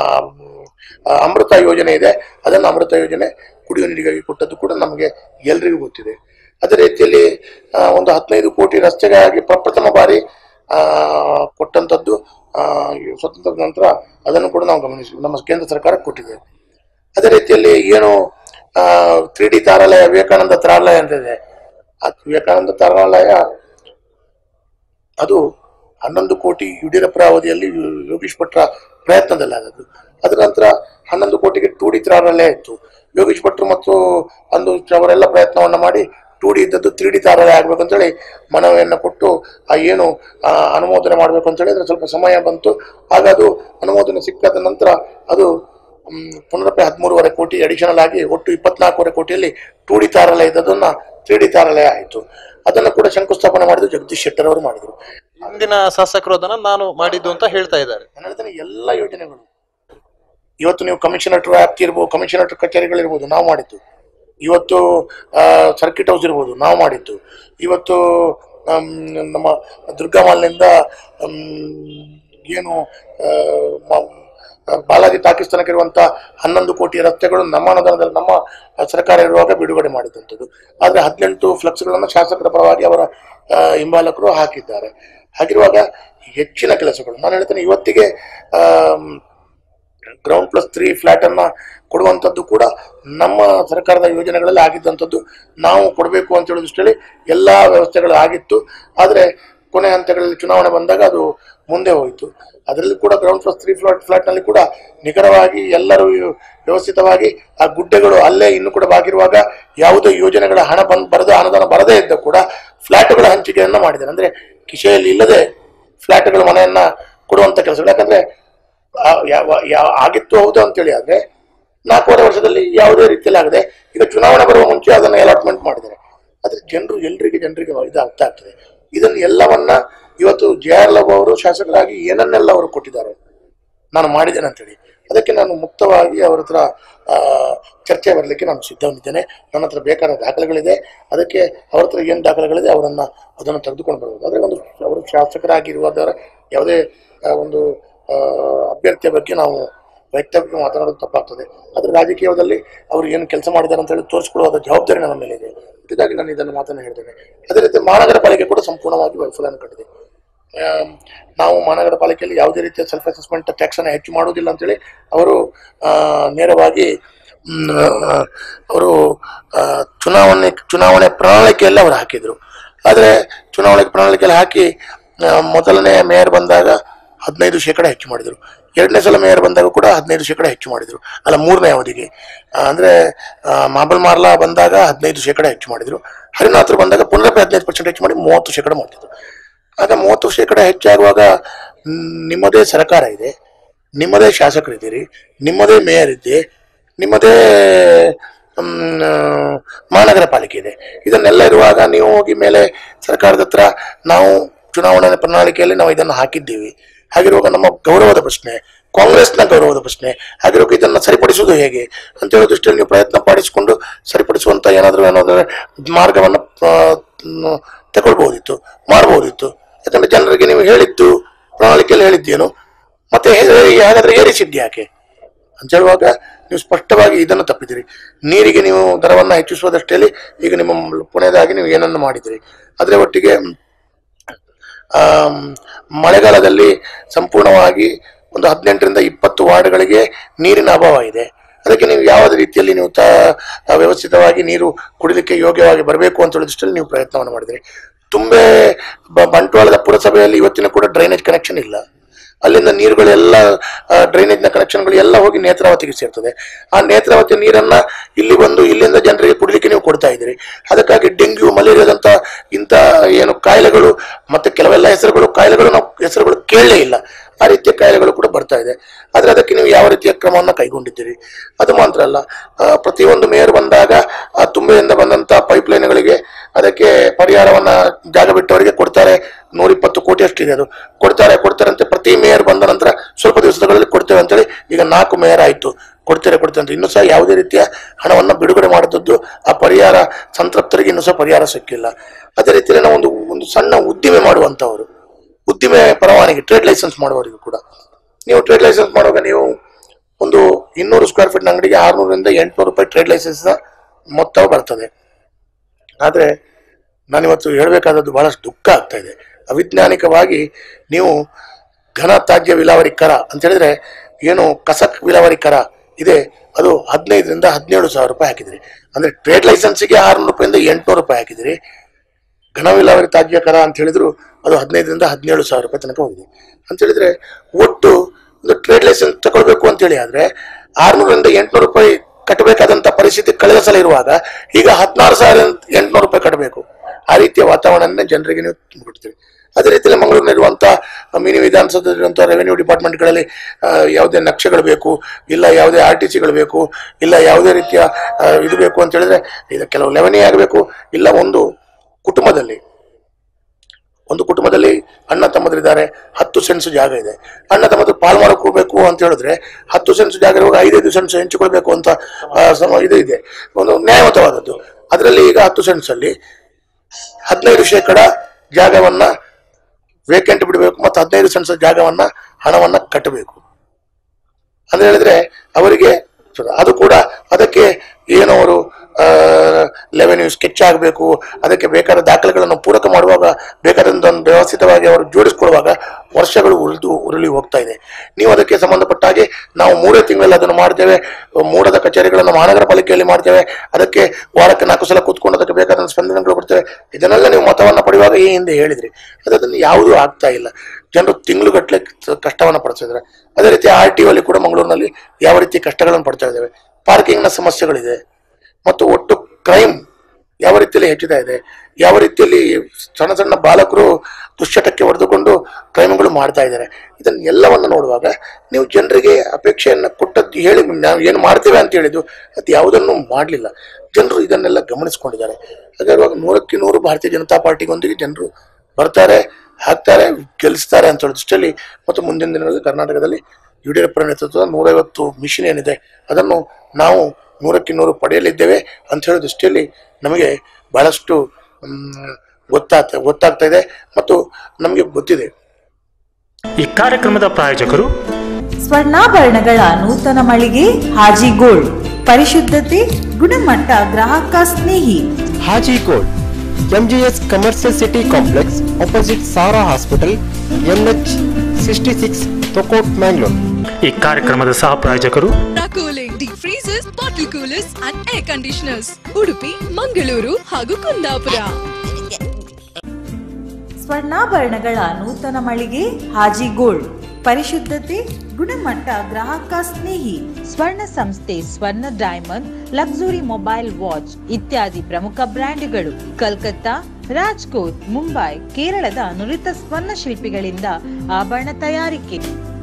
ಆ, ಅಮೃತ ಯೋಜನೆ ಇದೆ ಅದನ್ನು ಅಮೃತ ಯೋಜನೆ ಕುಡಿಯುವ ನೀರಿಗಾಗಿ ಕೊಟ್ಟದ್ದು ಕೂಡ ನಮಗೆ ಎಲ್ರಿಗೂ ಗೊತ್ತಿದೆ ಅದೇ ರೀತಿಯಲ್ಲಿ ಆ, ಒಂದು ಹದಿನೈದು ಕೋಟಿ ರಸ್ತೆಗಾಗಿ ಪ್ರಪ್ರಥಮ ಬಾರಿ ಆ ಕೊಟ್ಟಂತದ್ದು ಆ ಈ ಸ್ವತಂತ್ರದ ನಂತರ ಅದನ್ನು ಕೂಡ ನಾವು ಗಮನಿಸಿ ನಮ್ಮ ಕೇಂದ್ರ ಸರ್ಕಾರ ಕೊಟ್ಟಿದೆ ಅದೇ ರೀತಿಯಲ್ಲಿ ಏನು ತ್ರೀ ಡಿ ತಾರಾಲಯ ವಿವೇಕಾನಂದ ತಾರಾಲಯ ಅಂತ ಇದೆ ಆ ವಿವೇಕಾನಂದ ತಾರಾಲಯ ಅದು ಹನ್ನೊಂದು ಕೋಟಿ ಯಡಿಯೂರಪ್ಪರ ಅವಧಿಯಲ್ಲಿ ಯೋ- ಯೋಗೀಶ್ ಭಟ್ರ ಪ್ರಯತ್ನದಲ್ಲಿ ಆದದ್ದು ಅದರ ನಂತರ ಹನ್ನೊಂದು ಕೋಟಿಗೆ ಟೂ ಡಿ ತಾರಾಲಯ ಇತ್ತು ಯೋಗೀಶ್ ಭಟ್ರು ಮತ್ತು ಅಂದು ಅವರೆಲ್ಲ ಪ್ರಯತ್ನವನ್ನ ಮಾಡಿ ಟೂ ಡಿ ಇದ್ದದ್ದು ತ್ರೀ ಡಿ ತಾರಾಲಯ ಆಗ್ಬೇಕು ಅಂತೇಳಿ ಮನವಿಯನ್ನು ಕೊಟ್ಟು ಆ ಏನು ಆ, ಅನುಮೋದನೆ ಮಾಡಬೇಕು ಅಂತ ಹೇಳಿದ್ರೆ ಸ್ವಲ್ಪ ಸಮಯ ಬಂತು ಆಗ ಅದು ಅನುಮೋದನೆ ಸಿಕ್ಕಾದ ನಂತರ ಅದು ಮ್, ಪುನರಪಿ ಹದಿಮೂರುವರೆ ಕೋಟಿ ಅಡಿಷನಲ್ ಆಗಿ ಒಟ್ಟು ಇಪ್ಪತ್ನಾಲ್ಕೂವರೆ ಕೋಟಿಯಲ್ಲಿ ಟೂ ಡಿ ತಾರಾಲಯ ಇದ್ದದನ್ನ ತ್ರೀ ಡಿ ತಾರಾಲಯ ಆಯಿತು ಅದನ್ನು ಕೂಡ ಶಂಕುಸ್ಥಾಪನೆ ಮಾಡಿದ್ದು ಜಗದೀಶ್ ಶೆಟ್ಟರ್ ಅವರು ಮಾಡಿದರು ಹಿಂದಿನ ಶಾಸಕರು ಅದನ್ನ ನಾನು ಮಾಡಿದ್ದು ಅಂತ ಹೇಳ್ತಾ ಇದ್ದಾರೆ ನಾನು ಹೇಳ್ತೇನೆ ಎಲ್ಲ ಯೋಜನೆಗಳು ಇವತ್ತು ನೀವು ಕಮಿಷನರ್ ವ್ಯಾಪ್ತಿ ಇರ್ಬೋದು ಕಮಿಷನರ್ ಕಚೇರಿಗಳಿರ್ಬೋದು ನಾವು ಮಾಡಿದ್ದು ಇವತ್ತು ಸರ್ಕಿಟ್ ಹೌಸ್ ಇರ್ಬೋದು ನಾವು ಮಾಡಿದ್ದು ಇವತ್ತು ಆಮ್, ನಮ್ಮ ದುರ್ಗಾಮಾಲ್ನಿಂದ ಆಮ್, ಏನು ಆ, ಮ- ಬಾಲಾಜಿ ಪಾಕಿಸ್ತಾನಕ್ಕಿರುವಂತ ಹನ್ನೊಂದು ಕೋಟಿ ರಸ್ತೆಗಳು ನಮ್ಮ ಅನುದಾನದಲ್ಲಿ ನಮ್ಮ ಸರ್ಕಾರ ಇರುವಾಗ ಬಿಡುಗಡೆ ಮಾಡಿದಂಥದ್ದು ಆದ್ರೆ ಹದಿನೆಂಟು ಫ್ಲೆಕ್ಸ್ಗಳನ್ನು ಶಾಸಕರ ಪರವಾಗಿ ಅವರ ಆ, ಹಿಂಬಾಲಕರು ಹಾಕಿದ್ದಾರೆ ಹಾಗಿರುವಾಗ ಹೆಚ್ಚಿನ ಕೆಲಸಗಳು ನಾನು ಹೇಳ್ತೇನೆ ಇವತ್ತಿಗೆ ಗ್ರೌಂಡ್ ಪ್ಲಸ್ ತ್ರೀ ಫ್ಲಾಟ್ ಅನ್ನ ಕೊಡುವಂಥದ್ದು ಕೂಡ ನಮ್ಮ ಸರ್ಕಾರದ ಯೋಜನೆಗಳಲ್ಲಿ ಆಗಿದ್ದಂಥದ್ದು ನಾವು ಕೊಡಬೇಕು ಅಂತ ಹೇಳೋದಷ್ಟರಲ್ಲಿ ಎಲ್ಲಾ ವ್ಯವಸ್ಥೆಗಳು ಆಗಿತ್ತು ಆದ್ರೆ ಕೊನೆ ಹಂತಗಳಲ್ಲಿ ಚುನಾವಣೆ ಬಂದಾಗ ಅದು ಮುಂದೆ ಹೋಯಿತು ಅದರಲ್ಲಿ ಕೂಡ ground plus three flat flat ನಲ್ಲಿ ಕೂಡ ನಿಖರವಾಗಿ ಎಲ್ಲರೂ ವ್ಯವಸ್ಥಿತವಾಗಿ ಆ ಗುಡ್ಡೆಗಳು ಅಲ್ಲೇ ಇನ್ನು ಕೂಡ ಬಾಕಿ ಇರುವಾಗ ಯಾವುದೇ ಯೋಜನೆಗಳ ಹಣ ಬಂದ್ ಬರದ ಅನುದಾನ ಬರದೇ ಇದ್ದ ಕೂಡ ಫ್ಲಾಟ್ಗಳ ಹಂಚಿಕೆಯನ್ನ ಮಾಡಿದ್ದಾರೆ ಅಂದ್ರೆ ಕಿಶೆಯಲ್ಲಿ ಇಲ್ಲದೆ ಫ್ಲಾಟ್ಗಳ ಮನೆಯನ್ನ ಕೊಡುವಂತ ಕೆಲಸಗಳು ಯಾಕಂದ್ರೆ ಆ ಯಾವ ಯಾವ ಆಗಿತ್ತು ಹೌದು ಅಂತೇಳಿ ಆದ್ರೆ ನಾಲ್ಕೂವರೆ ವರ್ಷದಲ್ಲಿ ಯಾವುದೇ ರೀತಿಯಲ್ಲಿ ಆಗದೆ ಈಗ ಚುನಾವಣೆ ಬರುವ ಮುಂಚೆ ಅದನ್ನ ಅಲಾಟ್ಮೆಂಟ್ ಮಾಡಿದ್ದಾರೆ ಆದ್ರೆ ಜನರು ಎಲ್ರಿಗೆ ಜನರಿಗೆ ಇದು ಅರ್ಥ ಆಗ್ತದೆ ಇದನ್ನ ಎಲ್ಲವನ್ನ ಇವತ್ತು ಜೆ ಆರ್ ಲವ್ ಅವರು ಶಾಸಕರಾಗಿ ಏನನ್ನೆಲ್ಲ ಅವರು ಕೊಟ್ಟಿದ್ದಾರೆ ನಾನು ಮಾಡಿದ್ದೇನೆ ಅಂತೇಳಿ ಅದಕ್ಕೆ ನಾನು ಮುಕ್ತವಾಗಿ ಅವ್ರ ಹತ್ರ ಆ, ಚರ್ಚೆ ಬರಲಿಕ್ಕೆ ನಾನು ಸಿದ್ಧವಿದ್ದೇನೆ ನನ್ನ ಹತ್ರ ಬೇಕಾದ ದಾಖಲೆಗಳಿದೆ ಅದಕ್ಕೆ ಅವ್ರ ಹತ್ರ ಏನು ದಾಖಲೆಗಳಿದೆ ಅವರನ್ನ ಅದನ್ನು ತೆಗೆದುಕೊಂಡು ಬರ್ಬೋದು ಆದರೆ ಒಂದು ಅವರು ಶಾಸಕರಾಗಿರುವುದರ ಯಾವುದೇ ಆ, ಒಂದು ಆ, ಅಭ್ಯರ್ಥಿಯ ಬಗ್ಗೆ ನಾವು ವೈಯಕ್ತಿಕ ಮಾತನಾಡೋದು ತಪ್ಪಾಗ್ತದೆ ಆದರೆ ರಾಜಕೀಯದಲ್ಲಿ ಅವರು ಏನು ಕೆಲಸ ಮಾಡಿದ್ದಾರೆ ಅಂತ ಹೇಳಿ ತೋರಿಸ್ಕೊಳ್ಳುವ ಜವಾಬ್ದಾರಿ ನನ್ನ ಮೇಲೆ ಇದೆ ಹೀಗಾಗಿ ನಾನು ಇದನ್ನು ಮಾತನ್ನು ಹೇಳ್ತೇನೆ ಅದೇ ರೀತಿ ಮಹಾನಗರ ಪಾಲಿಕೆ ಕೂಡ ಸಂಪೂರ್ಣವಾಗಿ ವೈಫಲ್ಯವನ್ನು ಕಂಡಿದೆ ಆಮ್, ನಾವು ಮಹಾನಗರ ಪಾಲಿಕೆಯಲ್ಲಿ ಯಾವುದೇ ರೀತಿಯ ಸೆಲ್ಫ್ ಅಸೆಸ್ಮೆಂಟ್ ಟ್ಯಾಕ್ಸ್ ಅನ್ನು ಹೆಚ್ಚು ಮಾಡುವುದಿಲ್ಲ ಅಂತೇಳಿ ಅವರು ಆ, ನೇರವಾಗಿ ಮ್, ಆ, ಅವರು ಆ, ಚುನಾವಣೆ ಚುನಾವಣೆ ಪ್ರಣಾಳಿಕೆಯಲ್ಲಿ ಅವರು ಹಾಕಿದ್ರು ಆದರೆ ಚುನಾವಣೆ ಪ್ರಣಾಳಿಕೆಯಲ್ಲಿ ಹಾಕಿ ಆ, ಮೊದಲನೇ ಮೇಯರ್ ಬಂದಾಗ ಹದಿನೈದು ಶೇಕಡ ಹೆಚ್ಚು ಮಾಡಿದರು ಎರಡನೇ ಸಲ ಮೇಯರ್ ಬಂದಾಗ ಕೂಡ ಹದಿನೈದು ಶೇಕಡ ಹೆಚ್ಚು ಮಾಡಿದರು ಅಲ್ಲ ಮೂರನೇ ಅವಧಿಗೆ ಆ, ಅಂದ್ರೆ ಆ, ಮಾಬಲ್ ಮಾರ್ಲಾ ಬಂದಾಗ ಹದಿನೈದು ಶೇಕಡ ಹೆಚ್ಚು ಮಾಡಿದರು ಹರಿನಾಥರು ಬಂದಾಗ ಪುನರಪಿ ಹದಿನೈದು ಪರ್ಸೆಂಟ್ ಹೆಚ್ಚು ಮಾಡಿ ಮೂವತ್ತು ಶೇಕಡ ಮಾಡ್ತಿದ್ರು ಆಗ ಮೂವತ್ತು ಶೇಕಡ ಹೆಚ್ಚಾಗುವಾಗ ಮ್, ನಿಮ್ಮದೇ ಸರ್ಕಾರ ಇದೆ ನಿಮ್ಮದೇ ಶಾಸಕರಿದ್ದೀರಿ ನಿಮ್ಮದೇ ಮೇಯರ್ ಇದ್ದೆ ನಿಮ್ಮದೇ ಮ್, ಆ, ಮಹಾನಗರ ಪಾಲಿಕೆ ಇದೆ ಇದನ್ನೆಲ್ಲ ಇರುವಾಗ ನೀವು ಹೋಗಿ ಮೇಲೆ ಸರ್ಕಾರದ ಹತ್ರ ನಾವು ಚುನಾವಣಾ ಪ್ರಣಾಳಿಕೆಯಲ್ಲಿ ನಾವು ಇದನ್ನು ಹಾಕಿದ್ದೀವಿ ಹಾಗಿರುವಾಗ ನಮ್ಮ ಗೌರವದ ಪ್ರಶ್ನೆ ಕಾಂಗ್ರೆಸ್ನ ಗೌರವದ ಪ್ರಶ್ನೆ ಹಾಗಿರುವಾಗ ಇದನ್ನು ಸರಿಪಡಿಸುವುದು ಹೇಗೆ ಅಂತ ಹೇಳೋ ದೃಷ್ಟಿಯಲ್ಲಿ ನೀವು ಪ್ರಯತ್ನ ಪಡಿಸಿಕೊಂಡು ಸರಿಪಡಿಸುವಂತ ಏನಾದರೂ ಏನಾದರೂ ಮಾರ್ಗವನ್ನು ಆ, ಮ್, ತಗೊಳ್ಬಹುದಿತ್ತು ಮಾಡಬಹುದಿತ್ತು ಯಾಕಂದ್ರೆ ಜನರಿಗೆ ನೀವು ಹೇಳಿದ್ದು ಪ್ರಣಾಳಿಕೆಯಲ್ಲಿ ಹೇಳಿದ್ದೇನು ಮತ್ತೆ ಹೇ- ಹಾಗಾದ್ರೆ ಏರಿಸಿದ್ದು ಯಾಕೆ ಅಂತ ಹೇಳುವಾಗ ನೀವು ಸ್ಪಷ್ಟವಾಗಿ ಇದನ್ನು ತಪ್ಪಿದಿರಿ ನೀರಿಗೆ ನೀವು ದರವನ್ನು ಹೆಚ್ಚಿಸುವುದಷ್ಟೇ ಈಗ ನಿಮ್ಮ ಪುಣೆದಾಗಿ ನೀವು ಏನನ್ನು ಮಾಡಿದಿರಿ ಅದರ ಒಟ್ಟಿಗೆ ಆಮ್, ಮಳೆಗಾಲದಲ್ಲಿ ಸಂಪೂರ್ಣವಾಗಿ ಒಂದು ಹದಿನೆಂಟರಿಂದ ಇಪ್ಪತ್ತು ವಾರ್ಡ್ಗಳಿಗೆ ನೀರಿನ ಅಭಾವ ಇದೆ ಅದಕ್ಕೆ ನೀವು ಯಾವ ರೀತಿಯಲ್ಲಿ ನೀವು ತ ವ್ಯವಸ್ಥಿತವಾಗಿ ನೀರು ಕುಡಿಲಿಕ್ಕೆ ಯೋಗ್ಯವಾಗಿ ಬರಬೇಕು ಅಂತ ಹೇಳೋ ದೃಷ್ಟಿಯಲ್ಲಿ ನೀವು ಪ್ರಯತ್ನವನ್ನು ಮಾಡಿದ್ರಿ ತುಂಬೆ ಬ- ಬಂಟ್ವಾಳದ ಪುರಸಭೆಯಲ್ಲಿ ಇವತ್ತಿನ ಕೂಡ ಡ್ರೈನೇಜ್ ಕನೆಕ್ಷನ್ ಇಲ್ಲ ಅಲ್ಲಿಂದ ನೀರುಗಳೆಲ್ಲ ಡ್ರೈನೇಜ್ನ ಕನೆಕ್ಷನ್ಗಳು ಎಲ್ಲ ಹೋಗಿ ನೇತ್ರಾವತಿಗೆ ಸೇರ್ತದೆ ಆ ನೇತ್ರಾವತಿ ನೀರನ್ನ ಇಲ್ಲಿ ಬಂದು ಇಲ್ಲಿಂದ ಜನರಿಗೆ ಕುಡಿಲಿಕ್ಕೆ ನೀವು ಕೊಡ್ತಾ ಇದ್ದೀರಿ ಅದಕ್ಕಾಗಿ ಡೆಂಗ್ಯೂ ಮಲೇರಿಯಾದಂತ ಇಂಥ ಏನು ಕಾಯಿಲೆಗಳು ಮತ್ತೆ ಕೆಲವೆಲ್ಲ ಹೆಸರುಗಳು ಕಾಯಿಲೆಗಳು ನಾವು ಹೆಸರುಗಳು ಕೇಳಲೇ ಇಲ್ಲ ಆ ರೀತಿಯ ಕಾಯಿಲೆಗಳು ಕೂಡ ಬರ್ತಾ ಇದೆ ಆದ್ರೆ ಅದಕ್ಕೆ ನೀವು ಯಾವ ರೀತಿಯ ಕ್ರಮವನ್ನ ಕೈಗೊಂಡಿದ್ದೀರಿ ಅದು ಮಾತ್ರ ಅಲ್ಲ ಆ, ಪ್ರತಿಯೊಂದು ಮೇಯರ್ ಬಂದಾಗ ಆ ತುಂಬೆಯಿಂದ ಬಂದಂತ ಪೈಪ್ ಲೈನ್ಗಳಿಗೆ ಅದಕ್ಕೆ ಪರಿಹಾರವನ್ನ ಜಾಗ ಬಿಟ್ಟವರಿಗೆ ಕೊಡ್ತಾರೆ ನೂರಿಪ್ಪತ್ತು ಕೋಟಿ ಅಷ್ಟಿದೆ ಅದು ಕೊಡ್ತಾರೆ ಕೊಡ್ತಾರೆ ಅಂತ ಪ್ರತಿ ಮೇಯರ್ ಬಂದ ನಂತರ ಸ್ವಲ್ಪ ದಿವಸಗಳಲ್ಲಿ ಕೊಡ್ತೇವೆ ಅಂತೇಳಿ ಈಗ ನಾಲ್ಕು ಮೇಯರ್ ಆಯ್ತು ಕೊಡ್ತೇವೆ ಕೊಡ್ತೇವೆ ಅಂತ ಇನ್ನೂ ಸಹ ಯಾವುದೇ ರೀತಿಯ ಹಣವನ್ನ ಬಿಡುಗಡೆ ಮಾಡಿದದ್ದು ಆ ಪರಿಹಾರ ಸಂತ್ರಪ್ತರಿಗೆ ಇನ್ನೂ ಸಹ ಪರಿಹಾರ ಸಿಕ್ಕಿಲ್ಲ ಅದೇ ರೀತಿಯಲ್ಲಿ ನಾವು ಒಂದು ಒಂದು ಸಣ್ಣ ಉದ್ದಿಮೆ ಮಾಡುವಂತವರು ಉದ್ದಿಮೆ ಪರವಾನಗಿ ಟ್ರೇಡ್ ಲೈಸೆನ್ಸ್ ಮಾಡುವವರಿಗೂ ಕೂಡ ನೀವು ಟ್ರೇಡ್ ಲೈಸೆನ್ಸ್ ಮಾಡುವಾಗ ನೀವು ಒಂದು ಇನ್ನೂರು ಸ್ಕ್ವೇರ್ ಫೀಟ್ ಅಂಗಡಿಗೆ ಆರ್ನೂರಿಂದ ಎಂಟುನೂರು ರೂಪಾಯಿ ಟ್ರೇಡ್ ಲೈಸೆನ್ಸ್ ಮೊತ್ತ ಬರ್ತದೆ ಆದ್ರೆ ನಾನಿವತ್ತು ಹೇಳಬೇಕಾದದ್ದು ಬಹಳಷ್ಟು ದುಃಖ ಆಗ್ತಾ ಇದೆ ಅವಿಜ್ಞಾನಿಕವಾಗಿ ನೀವು ಘನ ತ್ಯಾಜ್ಯ ವಿಲಾವರಿ ಕರ ಅಂತ ಹೇಳಿದ್ರೆ ಏನು ಕಸಕ್ ವಿಲಾವರಿ ಕರ ಇದೆ ಅದು ಹದಿನೈದರಿಂದ ಹದಿನೇಳು ಸಾವಿರ ರೂಪಾಯಿ ಹಾಕಿದ್ರಿ ಅಂದ್ರೆ ಟ್ರೇಡ್ ಲೈಸೆನ್ಸ್ಗೆ ಆರ್ನೂರು ರೂಪಾಯಿಂದ ಎಂಟುನೂರು ರೂಪಾಯಿ ಹಾಕಿದಿರಿ ಘನ ವಿಲಾವರಿ ತ್ಯಾಜ್ಯ ಕರ ಅಂತ ಹೇಳಿದ್ರು ಅದು ಹದಿನೈದರಿಂದ ಹದಿನೇಳು ಸಾವಿರ ರೂಪಾಯಿ ತನಕ ಹೋಗಿದೆ ಅಂತ ಹೇಳಿದ್ರೆ ಒಟ್ಟು ಒಂದು ಟ್ರೇಡ್ ಲೈಸೆನ್ಸ್ ತಗೊಳ್ಬೇಕು ಅಂತ ಹೇಳಿ ಆದ್ರೆ ಆರ್ನೂರರಿಂದ ಎಂಟುನೂರು ರೂಪಾಯಿ ಕಟ್ಟಬೇಕಾದಂತ ಪರಿಸ್ಥಿತಿ ಕಳೆದ ಸಲ ಇರುವಾಗ ಈಗ ಹದಿನಾರು ಸಾವಿರ ಎಂಟುನೂರು ರೂಪಾಯಿ ಕಟ್ಟಬೇಕು ಆ ರೀತಿಯ ವಾತಾವರಣ ಜನರಿಗೆ ನೀವು ತುಂಬಿಕೊಡ್ತೀರಿ ಅದೇ ರೀತಿಯಲ್ಲಿ ಮಂಗಳೂರಿನಲ್ಲಿರುವಂತಹ ಮಿನಿ ವಿಧಾನಸೌಧದಲ್ಲಿರುವಂತಹ ರೆವೆನ್ಯೂ ಡಿಪಾರ್ಟ್ಮೆಂಟ್ಗಳಲ್ಲಿ ಆ, ಯಾವುದೇ ನಕ್ಷೆಗಳು ಬೇಕು ಇಲ್ಲ ಯಾವುದೇ ಆರ್ ಟಿ ಸಿಗಳು ಬೇಕು ಇಲ್ಲ ಯಾವುದೇ ರೀತಿಯ ಆ, ಇದು ಬೇಕು ಅಂತ ಹೇಳಿದ್ರೆ ಇದು ಕೆಲವು ಲೆವೆನೇ ಆಗಬೇಕು ಇಲ್ಲ ಒಂದು ಕುಟುಂಬದಲ್ಲಿ ಒಂದು ಕುಟುಂಬದಲ್ಲಿ ಅಣ್ಣ ತಮ್ಮದರಿದ್ದಾರೆ ಹತ್ತು ಸೆನ್ಸ್ ಜಾಗ ಇದೆ ಅಣ್ಣ ತಮ್ಮದ್ರು ಪಾಲ್ ಹೋಗ್ಬೇಕು ಅಂತ ಹೇಳಿದ್ರೆ ಹತ್ತು ಸೆನ್ಸ್ ಜಾಗ ಇರುವಾಗ ಐದೈದು ಸೆನ್ಸ್ ಹಂಚಿಕೊಳ್ಬೇಕು ಅಂತ ಆ, ಸಮ ಇದು ಇದೆ ಒಂದು ನ್ಯಾಯಯುತವಾದದ್ದು ಅದರಲ್ಲಿ ಈಗ ಹತ್ತು ಸೆನ್ಸ್ ಅಲ್ಲಿ ಹದಿನೈದು ಶೇಕಡ ಜಾಗವನ್ನ ವೇಕೆಂಟ್ ಬಿಡಬೇಕು ಮತ್ತು ಹದಿನೈದು ಸೆನ್ಸ್ ಜಾಗವನ್ನ ಹಣವನ್ನ ಕಟ್ಟಬೇಕು ಅಂತ ಹೇಳಿದ್ರೆ ಅವರಿಗೆ ಅದು ಕೂಡ ಅದಕ್ಕೆ ಏನು ಅವರು ಲೆವೆನ್ಯೂ ಸ್ಕೆಚ್ ಆಗಬೇಕು ಅದಕ್ಕೆ ಬೇಕಾದ ದಾಖಲೆಗಳನ್ನು ಪೂರಕ ಮಾಡುವಾಗ ಬೇಕಾದಂತ ಒಂದು ವ್ಯವಸ್ಥಿತವಾಗಿ ಅವರು ಜೋಡಿಸ್ಕೊಳ್ಳುವಾಗ ವರ್ಷಗಳು ಉಳಿದು ಉರುಳಿ ಹೋಗ್ತಾ ಇದೆ ನೀವು ಅದಕ್ಕೆ ಸಂಬಂಧಪಟ್ಟ ಹಾಗೆ ನಾವು ಮೂರೇ ತಿಂಗಳಲ್ಲಿ ಅದನ್ನು ಮಾಡ್ತೇವೆ ಮೂಡದ ಕಚೇರಿಗಳನ್ನು ಮಹಾನಗರ ಪಾಲಿಕೆಯಲ್ಲಿ ಮಾಡ್ತೇವೆ ಅದಕ್ಕೆ ವಾರಕ್ಕೆ ನಾಲ್ಕು ಸಲ ಕೂತ್ಕೊಂಡು ಅದಕ್ಕೆ ಬೇಕಾದ ಸ್ಪಂದನೆಗಳು ಕೊಡ್ತೇವೆ ಇದನ್ನೆಲ್ಲ ನೀವು ಮತವನ್ನ ಪಡೆಯುವಾಗ ಈ ಹಿಂದೆ ಹೇಳಿದ್ರಿ ಅದು ಅದನ್ನು ಯಾವುದೂ ಆಗ್ತಾ ಇಲ್ಲ ಜನರು ತಿಂಗಳುಗಟ್ಟಲೆ ಕಷ್ಟವನ್ನು ಪಡಿಸಿದ್ರೆ ಅದೇ ರೀತಿ ಆರ್ ಟಿ ಅಲ್ಲಿ ಕೂಡ ಮಂಗಳೂರಿನಲ್ಲಿ ಯಾವ ರೀತಿ ಕಷ್ಟಗಳನ್ನು ಪಡ್ತಾ ಇದ್ದೇವೆ ಪಾರ್ಕಿಂಗ್ನ ಸಮಸ್ಯೆಗಳಿದೆ ಮತ್ತು ಒಟ್ಟು ಕ್ರೈಮ್ ಯಾವ ರೀತಿಯಲ್ಲಿ ಹೆಚ್ಚುತ್ತಾ ಇದೆ ಯಾವ ರೀತಿಯಲ್ಲಿ ಸಣ್ಣ ಸಣ್ಣ ಬಾಲಕರು ದುಶ್ಚಟಕ್ಕೆ ಹೊಡೆದುಕೊಂಡು ಕ್ರೈಮ್ಗಳು ಮಾಡ್ತಾ ಇದ್ದಾರೆ ಇದನ್ನ ಎಲ್ಲವನ್ನು ನೋಡುವಾಗ ನೀವು ಜನರಿಗೆ ಅಪೇಕ್ಷೆಯನ್ನ ಕೊಟ್ಟದ್ದು ಹೇಳಿ ನಾವು ಏನು ಮಾಡ್ತೇವೆ ಅಂತ ಹೇಳಿದ್ದು ಅದು ಯಾವುದನ್ನು ಮಾಡಲಿಲ್ಲ ಜನರು ಇದನ್ನೆಲ್ಲ ಗಮನಿಸ್ಕೊಂಡಿದ್ದಾರೆ ಹಾಗಾಗುವಾಗ ನೂರಕ್ಕೆ ನೂರು ಭಾರತೀಯ ಜನತಾ ಪಾರ್ಟಿಗೊಂದಿಗೆ ಜನರು ಬರ್ತಾರೆ ಹಾಕ್ತಾರೆ ಗೆಲ್ಲಿಸ್ತಾರೆ ಅಂತ ಹೇಳೋ ದೃಷ್ಟಿಯಲ್ಲಿ ಮತ್ತು ಮುಂದಿನ ದಿನಗಳಲ್ಲಿ ಕರ್ನಾಟಕದಲ್ಲಿ ಯಡಿಯೂರಪ್ಪರ ನೇತೃತ್ವದ ನೂರೈವತ್ತು ಮಿಷನ್ ಏನಿದೆ ಅದನ್ನು ನಾವು ನೂರಕ್ಕೆ ನೂರು ಪಡೆಯಲಿದ್ದೇವೆ ಅಂತ ಹೇಳೋ ದೃಷ್ಟಿಯಲ್ಲಿ ನಮಗೆ ಬಹಳಷ್ಟು ಮ್, ಗೊತ್ತಾಗ್ತಾ ಗೊತ್ತಾಗ್ತಾ ಇದೆ ಮತ್ತು ನಮಗೆ ಗೊತ್ತಿದೆ ಈ ಕಾರ್ಯಕ್ರಮದ ಪ್ರಾಯೋಜಕರು ಸ್ವರ್ಣಾಭರಣಗಳ ನೂತನ ಮಳಿಗೆ ಹಾಜಿ ಗೋಲ್ಡ್ ಪರಿಶುದ್ಧತೆ ಗುಣಮಟ್ಟ ಗ್ರಾಹಕ ಸ್ನೇಹಿ Haji gold MGS commercial city complex opposite Sara hospital NH sixty six Thokkottu Mangalore ಈ ಕಾರ್ಯಕ್ರಮದ ಸಹ ಪ್ರಾಯೋಜಕರು cooling deep freezers bottle coolers and air conditioners Udupi Mangaluru ಹಾಗೂ ಕುಂದಾಪುರ ಸ್ವರ್ಣಾಭರಣಗಳ ನೂತನ ಮಳಿಗೆ ಹಾಜಿ ಗೋಲ್ಡ್ ಪರಿಶುದ್ಧತೆ ಗುಣಮಟ್ಟ ಗ್ರಾಹಕ ಸ್ನೇಹಿ ಸ್ವರ್ಣ ಸಂಸ್ಥೆ ಸ್ವರ್ಣ ಡೈಮಂಡ್ ಲಕ್ಸುರಿ ಮೊಬೈಲ್ ವಾಚ್ ಇತ್ಯಾದಿ ಪ್ರಮುಖ ಬ್ರ್ಯಾಂಡ್ಗಳು ಕಲ್ಕತ್ತಾ ರಾಜ್ಕೋಟ್ ಮುಂಬೈ ಕೇರಳದ ನುರಿತ ಸ್ವರ್ಣ ಶಿಲ್ಪಿಗಳಿಂದ ಆಭರಣ ತಯಾರಿಕೆ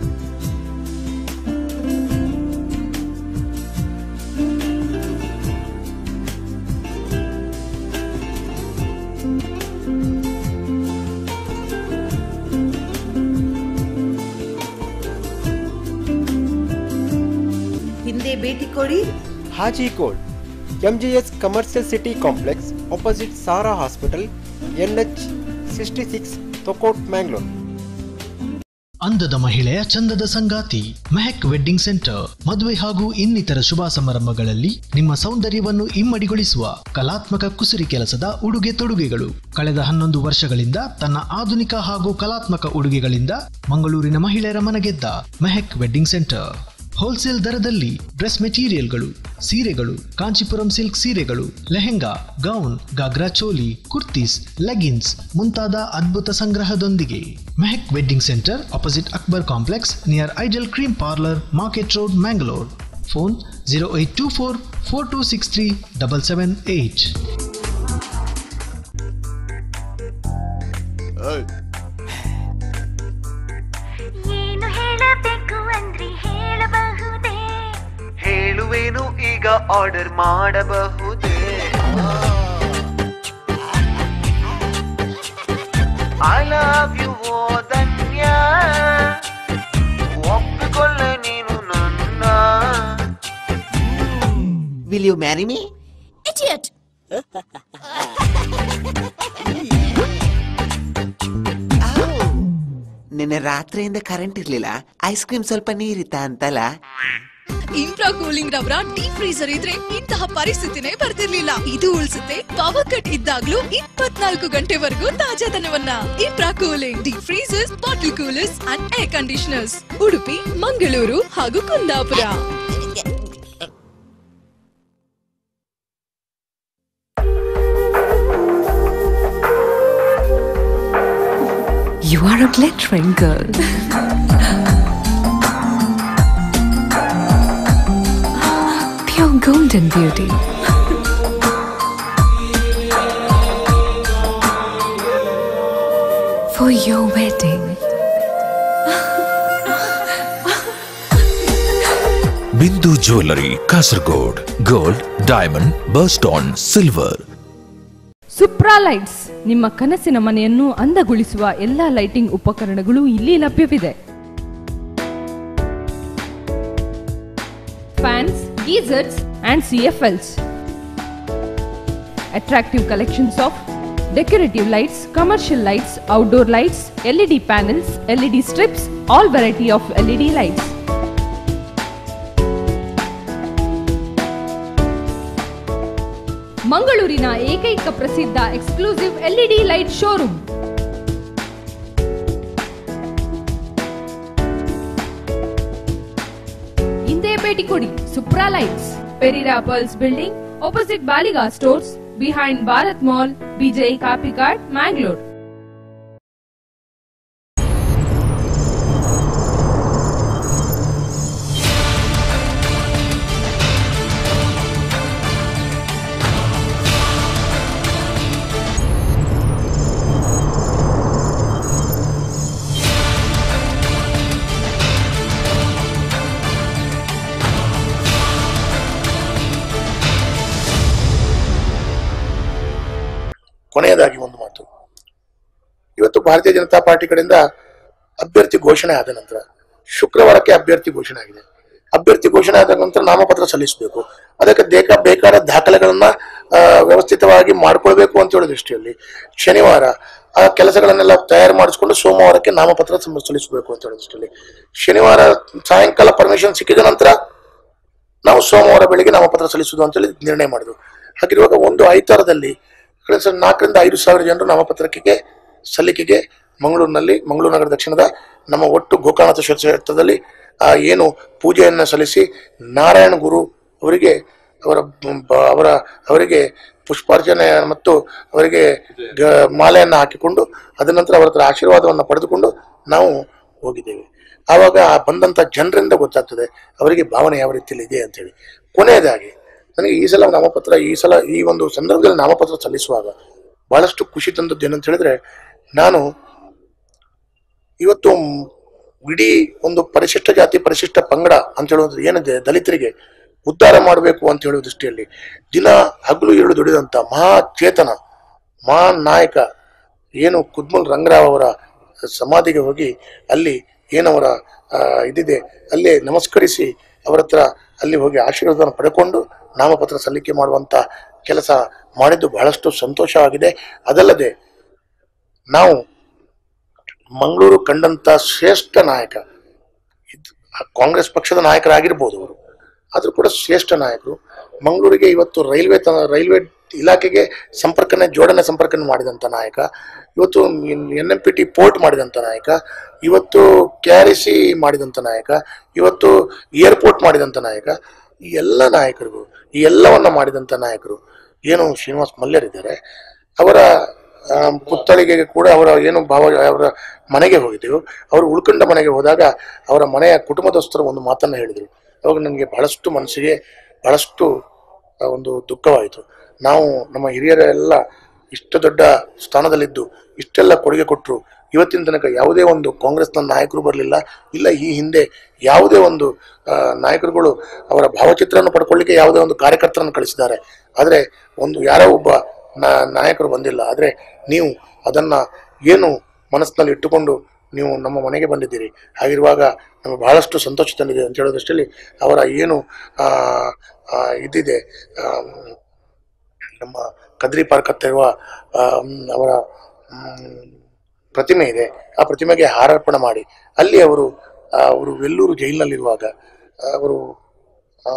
ಹಿಂದೆ ಭೇಟಿ ಕೊಡಿ Haji gold MGS commercial city complex opposite Sara hospital NH sixty six Thokkottu Mangalore ಅಂದದ ಮಹಿಳೆಯ ಚಂದದ ಸಂಗಾತಿ ಮೆಹಕ್ ವೆಡ್ಡಿಂಗ್ ಸೆಂಟರ್ ಮದುವೆ ಹಾಗೂ ಇನ್ನಿತರ ಶುಭ ಸಮಾರಂಭಗಳಲ್ಲಿ ನಿಮ್ಮ ಸೌಂದರ್ಯವನ್ನು ಇಮ್ಮಡಿಗೊಳಿಸುವ ಕಲಾತ್ಮಕ ಕುಸುರಿ ಕೆಲಸದ ಉಡುಗೆ ತೊಡುಗೆಗಳು ಕಳೆದ ಹನ್ನೊಂದು ವರ್ಷಗಳಿಂದ ತನ್ನ ಆಧುನಿಕ ಹಾಗೂ ಕಲಾತ್ಮಕ ಉಡುಗೆಗಳಿಂದ ಮಂಗಳೂರಿನ ಮಹಿಳೆಯರ ಮನಗೆದ್ದ ಮೆಹಕ್ ವೆಡ್ಡಿಂಗ್ ಸೆಂಟರ್ ಹೋಲ್ಸೇಲ್ ದರದಲ್ಲಿ ಡ್ರೆಸ್ ಮೆಟೀರಿಯಲ್ಗಳು ಸೀರೆಗಳು ಕಾಂಚೀಪುರಂ ಸಿಲ್ಕ್ ಸೀರೆಗಳು ಲೆಹೆಂಗಾ ಗೌನ್ ಗಾಗ್ರಾ ಚೋಲಿ ಕುರ್ತೀಸ್ ಲೆಗಿನ್ಸ್ ಮುಂತಾದ ಅದ್ಭುತ ಸಂಗ್ರಹದೊಂದಿಗೆ Mehak wedding centre opposite Akbar complex near ideal cream parlour market road Mangalore phone zero eight two four four two six three double seven eight ಏನು ಹೇಳಬೇಕು ಅಂದ್ರೆ ಹೇಳಬಹುದೇ ಹೇಳುವೇನು ಈಗ ಆರ್ಡರ್ ಮಾಡಬಹುದೇ ಐ ಲವ್ ಯು ಓ ಧನ್ಯ ಒಪ್ಪಿಕೊಳ್ಳ ನೀನು ನನ್ನ will you marry me Idiot! ನಿನ್ನೆ ರಾತ್ರಿಯಿಂದ ಕರೆಂಟ್ ಇರ್ಲಿಲ್ಲ ಐಸ್ ಕ್ರೀಮ್ ಸ್ವಲ್ಪ ನೀರಿತ್ತಾ ಅಂತಲ್ಲ ಇಂಪ್ರಾ ಕೂಲಿಂಗ್ ರವರ ಡೀಪ್ ಫ್ರೀಸರ್ ಇದ್ರೆ ಇಂತಹ ಪರಿಸ್ಥಿತಿನೇ ಬರ್ತಿರ್ಲಿಲ್ಲ ಇದು ಉಳಿಸುತ್ತೆ ಪವರ್ ಕಟ್ ಇದ್ದಾಗ್ಲೂ ಇಪ್ಪತ್ನಾಲ್ಕು ಗಂಟೆವರೆಗೂ ತಾಜಾತನವನ್ನ Impra cooling deep freezers bottle coolers and air conditioners Udupi Mangaluru ಹಾಗೂ Kundapura You are a glittering girl. Pure golden beauty. For your wedding. Bindu jewellery Kasaragod gold diamond birthstone silver Supra lights ನಿಮ್ಮ ಕನಸಿನ ಮನೆಯನ್ನು ಅಂದಗೊಳಿಸುವ ಎಲ್ಲಾ ಲೈಟಿಂಗ್ ಉಪಕರಣಗಳು ಇಲ್ಲಿ ಲಭ್ಯವಿದೆ fans geysers and CFLs attractive collections of decorative lights commercial lights outdoor lights LED panels LED strips all variety of LED lights ಮಂಗಳೂರಿನ ಏಕೈಕ ಪ್ರಸಿದ್ಧ ಎಕ್ಸ್ಕ್ಲೂಸಿವ್ ಎಲ್ಇಡಿ ಲೈಟ್ ಶೋರೂಮ್ ಹಿಂದೆ ಭೇಟಿ ಕೊಡಿ Supra lights Pereira pearls building opposite Baliga stores behind Bharat mall Bejai Kapikad Mangalore ಕೊನೆಯದಾಗಿ ಒಂದು ಮಾತು ಇವತ್ತು ಭಾರತೀಯ ಜನತಾ ಪಾರ್ಟಿ ಕಡೆಯಿಂದ ಅಭ್ಯರ್ಥಿ ಘೋಷಣೆ ಆದ ನಂತರ ಶುಕ್ರವಾರಕ್ಕೆ ಅಭ್ಯರ್ಥಿ ಘೋಷಣೆ ಆಗಿದೆ ಅಭ್ಯರ್ಥಿ ಘೋಷಣೆ ಆದ ನಂತರ ನಾಮಪತ್ರ ಸಲ್ಲಿಸಬೇಕು ಅದಕ್ಕೆ ಬೇಕ ಬೇಕಾದ ದಾಖಲೆಗಳನ್ನ ಆ, ವ್ಯವಸ್ಥಿತವಾಗಿ ಮಾಡ್ಕೊಳ್ಬೇಕು ಅಂತ ಹೇಳೋ ದೃಷ್ಟಿಯಲ್ಲಿ ಶನಿವಾರ ಆ ಕೆಲಸಗಳನ್ನೆಲ್ಲ ತಯಾರು ಮಾಡಿಸ್ಕೊಂಡು ಸೋಮವಾರಕ್ಕೆ ನಾಮಪತ್ರ ಸಮ- ಸಲ್ಲಿಸಬೇಕು ಅಂತ ಹೇಳೋ ದೃಷ್ಟಿಯಲ್ಲಿ ಶನಿವಾರ ಸಾಯಂಕಾಲ ಪರ್ಮಿಷನ್ ಸಿಕ್ಕಿದ ನಂತರ ನಾವು ಸೋಮವಾರ ಬೆಳಿಗ್ಗೆ ನಾಮಪತ್ರ ಸಲ್ಲಿಸುವುದು ಅಂತೇಳಿ ನಿರ್ಣಯ ಮಾಡಿದ್ವು ಹಾಗಿರುವಾಗ ಒಂದು ಐತಾರದಲ್ಲಿ ಕಳೆದ ಸಲ ನಾಲ್ಕರಿಂದ ಐದು ಸಾವಿರ ಜನರು ನಾಮಪತ್ರಕ್ಕೆ ಸಲ್ಲಿಕೆಗೆ ಮಂಗಳೂರಿನಲ್ಲಿ ಮಂಗಳೂರು ನಗರ ದಕ್ಷಿಣದ ನಮ್ಮ ಒಟ್ಟು ಗೋಕರ್ಣನಾಥ ಕ್ಷೇತ್ರದಲ್ಲಿ ಆ ಏನು ಪೂಜೆಯನ್ನು ಸಲ್ಲಿಸಿ ನಾರಾಯಣ ಗುರು ಅವರಿಗೆ ಅವರ ಬ- ಅವರ ಅವರಿಗೆ ಪುಷ್ಪಾರ್ಚನೆ ಮತ್ತು ಅವರಿಗೆ ಗ- ಮಾಲೆಯನ್ನು ಹಾಕಿಕೊಂಡು ಅದ ನಂತರ ಅವರ ಹತ್ರ ಆಶೀರ್ವಾದವನ್ನು ಪಡೆದುಕೊಂಡು ನಾವು ಹೋಗಿದ್ದೇವೆ ಆವಾಗ ಆ ಬಂದಂತ ಜನರಿಂದ ಗೊತ್ತಾಗ್ತದೆ ಅವರಿಗೆ ಭಾವನೆ ಯಾವ ರೀತಿಯಲ್ಲಿ ಇದೆ ಅಂತೇಳಿ ಕೊನೆಯದಾಗಿ ನನಗೆ ಈ ಸಲ ನಾಮಪತ್ರ ಈ ಸಲ ಈ ಒಂದು ಸಂದರ್ಭದಲ್ಲಿ ನಾಮಪತ್ರ ಸಲ್ಲಿಸುವಾಗ ಬಹಳಷ್ಟು ಖುಷಿ ತಂದದ್ದು ಏನಂತ ಹೇಳಿದ್ರೆ ನಾನು ಇವತ್ತು ಮ್- ಇಡೀ ಒಂದು ಪರಿಶಿಷ್ಟ ಜಾತಿ ಪರಿಶಿಷ್ಟ ಪಂಗಡ ಅಂತ ಹೇಳೋದು ಏನಿದೆ ದಲಿತರಿಗೆ ಉದ್ಧಾರ ಮಾಡಬೇಕು ಅಂತ ಹೇಳುವ ದೃಷ್ಟಿಯಲ್ಲಿ ದಿನ ಹಗಲು ಎರಡು ದುಡಿದಂತ ಮಹಾ ಚೇತನ ಮಹಾನ್ ನಾಯಕ ಏನು ಕುದ್ಮಲ್ ರಂಗರಾವ್ ಅವರ ಸಮಾಧಿಗೆ ಹೋಗಿ ಅಲ್ಲಿ ಏನವರ ಆ, ಇದಿದೆ ಅಲ್ಲೇ ನಮಸ್ಕರಿಸಿ ಅವರ ಹತ್ರ ಅಲ್ಲಿ ಹೋಗಿ ಆಶೀರ್ವಾದವನ್ನು ಪಡ್ಕೊಂಡು ನಾಮಪತ್ರ ಸಲ್ಲಿಕೆ ಮಾಡುವಂತ ಕೆಲಸ ಮಾಡಿದ್ದು ಬಹಳಷ್ಟು ಸಂತೋಷವಾಗಿದೆ ಅದಲ್ಲದೆ ನಾವು ಮಂಗಳೂರು ಕಂಡಂತ ಶ್ರೇಷ್ಠ ನಾಯಕ ಇದು ಕಾಂಗ್ರೆಸ್ ಪಕ್ಷದ ನಾಯಕರಾಗಿರ್ಬೋದು ಅವರು ಆದ್ರೂ ಕೂಡ ಶ್ರೇಷ್ಠ ನಾಯಕರು ಮಂಗಳೂರಿಗೆ ಇವತ್ತು ರೈಲ್ವೆ ತ- ರೈಲ್ವೆ ಇಲಾಖೆಗೆ ಸಂಪರ್ಕನೆ ಜೋಡಣೆ ಸಂಪರ್ಕನೆ ಮಾಡಿದಂತ ನಾಯಕ ಇವತ್ತು N M P T port ಮಾಡಿದಂತ ನಾಯಕ ಇವತ್ತು ಕೆ ಆರ್ ಸಿ ಮಾಡಿದಂತ ನಾಯಕ ಇವತ್ತು ಏರ್ಪೋರ್ಟ್ ಮಾಡಿದಂತ ನಾಯಕ ಈ ಎಲ್ಲ ನಾಯಕರಿಗೂ ಈ ಎಲ್ಲವನ್ನ ಮಾಡಿದಂತ ನಾಯಕರು ಏನು ಶ್ರೀನಿವಾಸ್ ಮಲ್ಯರಿದ್ದಾರೆ ಅವರ ಆ, ಪುತ್ಥಳಿಗೆ ಕೂಡ ಅವರ ಏನು ಭಾವ ಅವರ ಮನೆಗೆ ಹೋಗಿದ್ದೆವು ಅವರು ಉಳ್ಕೊಂಡ ಮನೆಗೆ ಹೋದಾಗ ಅವರ ಮನೆಯ ಕುಟುಂಬದಸ್ಥರು ಒಂದು ಮಾತನ್ನ ಹೇಳಿದರು ಅವಾಗ ನನಗೆ ಬಹಳಷ್ಟು ಮನಸ್ಸಿಗೆ ಬಹಳಷ್ಟು ಆ, ಒಂದು ದುಃಖವಾಯಿತು ನಾವು ನಮ್ಮ ಹಿರಿಯರೆಲ್ಲ ಇಷ್ಟು ದೊಡ್ಡ ಸ್ಥಾನದಲ್ಲಿದ್ದು ಇಷ್ಟೆಲ್ಲ ಕೊಡುಗೆ ಕೊಟ್ಟರು ಇವತ್ತಿನ ತನಕ ಯಾವುದೇ ಒಂದು ಕಾಂಗ್ರೆಸ್ನ ನಾಯಕರು ಬರಲಿಲ್ಲ ಇಲ್ಲ ಈ ಹಿಂದೆ ಯಾವುದೇ ಒಂದು ಆ, ನಾಯಕರುಗಳು ಅವರ ಭಾವಚಿತ್ರವನ್ನು ಪಡ್ಕೊಳ್ಳಿಕ್ಕೆ ಯಾವುದೇ ಒಂದು ಕಾರ್ಯಕರ್ತರನ್ನು ಕಳಿಸಿದ್ದಾರೆ ಆದರೆ ಒಂದು ಯಾರೋ ಒಬ್ಬ ನಾ- ನಾಯಕರು ಬಂದಿಲ್ಲ ಆದರೆ ನೀವು ಅದನ್ನ ಏನು ಮನಸ್ಸಿನಲ್ಲಿ ಇಟ್ಟುಕೊಂಡು ನೀವು ನಮ್ಮ ಮನೆಗೆ ಬಂದಿದ್ದೀರಿ ಹಾಗಿರುವಾಗ ನಮಗೆ ಬಹಳಷ್ಟು ಸಂತೋಷ ತಂದಿದೆ ಅಂತ ಹೇಳೋದಷ್ಟರಲ್ಲಿ ಅವರ ಏನು ಆ, ಆ, ಇದಿದೆ ಆಮ್, ನಮ್ಮ ಕದ್ರಿ ಪಾರ್ಕ್ ಹತ್ತಿರ ಇರುವ ಆಮ್, ಅವರ ಮ್, ಪ್ರತಿಮೆ ಇದೆ ಆ ಪ್ರತಿಮೆಗೆ ಹಾರಾರ್ಪಣೆ ಮಾಡಿ ಅಲ್ಲಿ ಅವರು ಆ, ಅವರು ವೆಲ್ಲೂರು ಜೈಲಿನಲ್ಲಿರುವಾಗ ಅವರು ಆ,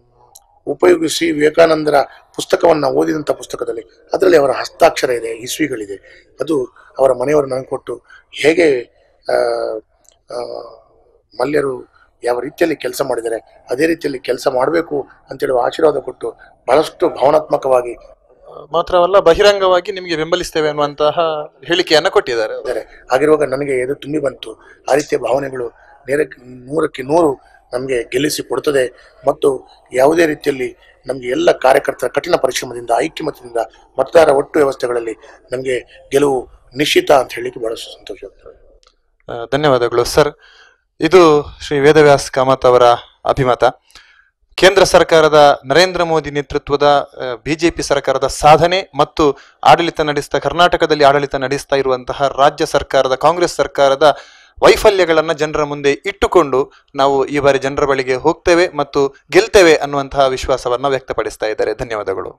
ಉಪಯೋಗಿಸಿ ವಿವೇಕಾನಂದರ ಪುಸ್ತಕವನ್ನ ಓದಿದಂಥ ಪುಸ್ತಕದಲ್ಲಿ ಅದರಲ್ಲಿ ಅವರ ಹಸ್ತಾಕ್ಷರ ಇದೆ ಇಸ್ವಿಗಳಿದೆ ಅದು ಅವರ ಮನೆಯವರು ನನಗೆ ಕೊಟ್ಟು ಹೇಗೆ ಆ, ಆ, ಮಲ್ಯರು ಯಾವ ರೀತಿಯಲ್ಲಿ ಕೆಲಸ ಮಾಡಿದ್ದಾರೆ ಅದೇ ರೀತಿಯಲ್ಲಿ ಕೆಲಸ ಮಾಡಬೇಕು ಅಂತೇಳುವ ಆಶೀರ್ವಾದ ಕೊಟ್ಟು ಬಹಳಷ್ಟು ಭಾವನಾತ್ಮಕವಾಗಿ ಮಾತ್ರವಲ್ಲ ಬಹಿರಂಗವಾಗಿ ನಿಮಗೆ ಬೆಂಬಲಿಸ್ತೇವೆ ಅನ್ನುವಂತಹ ಹೇಳಿಕೆಯನ್ನ ಕೊಟ್ಟಿದ್ದಾರೆ ಇದ್ದಾರೆ ಆಗಿರುವಾಗ ನನಗೆ ಎದು ತುಂಬಿ ಬಂತು ಆ ರೀತಿಯ ಭಾವನೆಗಳು ನೇರಕ್ಕೆ ನೂರಕ್ಕೆ ನೂರು ನಮಗೆ ಗೆಲ್ಲಿಸಿ ಕೊಡುತ್ತದೆ ಮತ್ತು ಯಾವುದೇ ರೀತಿಯಲ್ಲಿ ನಮಗೆ ಎಲ್ಲ ಕಾರ್ಯಕರ್ತರ ಕಠಿಣ ಪರಿಶ್ರಮದಿಂದ ಐಕ್ಯಮತದಿಂದ ಮತದಾರ ಒಟ್ಟು ವ್ಯವಸ್ಥೆಗಳಲ್ಲಿ ನಮಗೆ ಗೆಲುವು ನಿಶ್ಚಿತ ಅಂತ ಹೇಳಲಿಕ್ಕೆ ಬಹಳಷ್ಟು ಸಂತೋಷ ಆಗ್ತದೆ ಆ, ಧನ್ಯವಾದಗಳು ಸರ್ ಇದು ಶ್ರೀ ವೇದವ್ಯಾಸ್ ಕಾಮತ್ ಅವರ ಅಭಿಮತ ಕೇಂದ್ರ ಸರ್ಕಾರದ ನರೇಂದ್ರ ಮೋದಿ ನೇತೃತ್ವದ ಬಿಜೆಪಿ ಸರ್ಕಾರದ ಸಾಧನೆ ಮತ್ತು ಆಡಳಿತ ನಡೆಸ್ತಾ ಕರ್ನಾಟಕದಲ್ಲಿ ಆಡಳಿತ ನಡೆಸ್ತಾ ಇರುವಂತಹ ರಾಜ್ಯ ಸರ್ಕಾರದ ಕಾಂಗ್ರೆಸ್ ಸರ್ಕಾರದ ವೈಫಲ್ಯಗಳನ್ನ ಜನರ ಮುಂದೆ ಇಟ್ಟುಕೊಂಡು ನಾವು ಈ ಬಾರಿ ಜನರ ಬಳಿಗೆ ಹೋಗ್ತೇವೆ ಮತ್ತು ಗೆಲ್ತೇವೆ ಅನ್ನುವಂತಹ ವಿಶ್ವಾಸವನ್ನ ವ್ಯಕ್ತಪಡಿಸ್ತಾ ಇದ್ದಾರೆ ಧನ್ಯವಾದಗಳು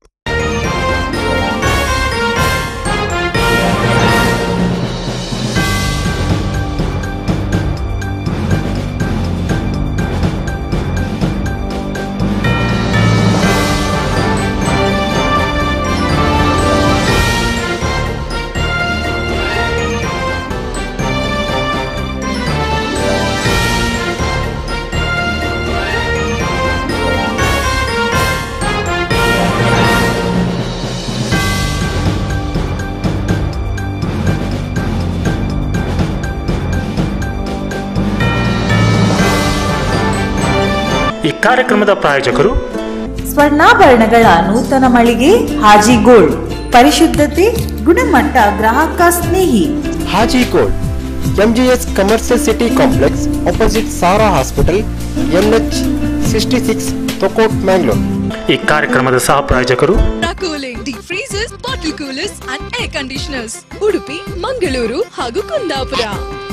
ಈ ಕಾರ್ಯಕ್ರಮದ ಪ್ರಾಯೋಜಕರು ಸ್ವರ್ಣಾಭರಣಗಳ ನೂತನ ಮಳಿಗೆ ಹಾಜಿ ಗೋಲ್ಡ್ ಪರಿಶುದ್ಧತೆ ಗುಣಮಟ್ಟ ಗ್ರಾಹಕ ಸ್ನೇಹಿ Haji gold MGS commercial city complex opposite Sara hospital NH sixty six Thokkottu Mangalore ಈ ಕಾರ್ಯಕ್ರಮದ ಸಹ ಪ್ರಾಯೋಜಕರು cooling deep freezers bottle coolers and air conditioners Udupi Mangaluru ಹಾಗೂ ಕುಂದಾಪುರ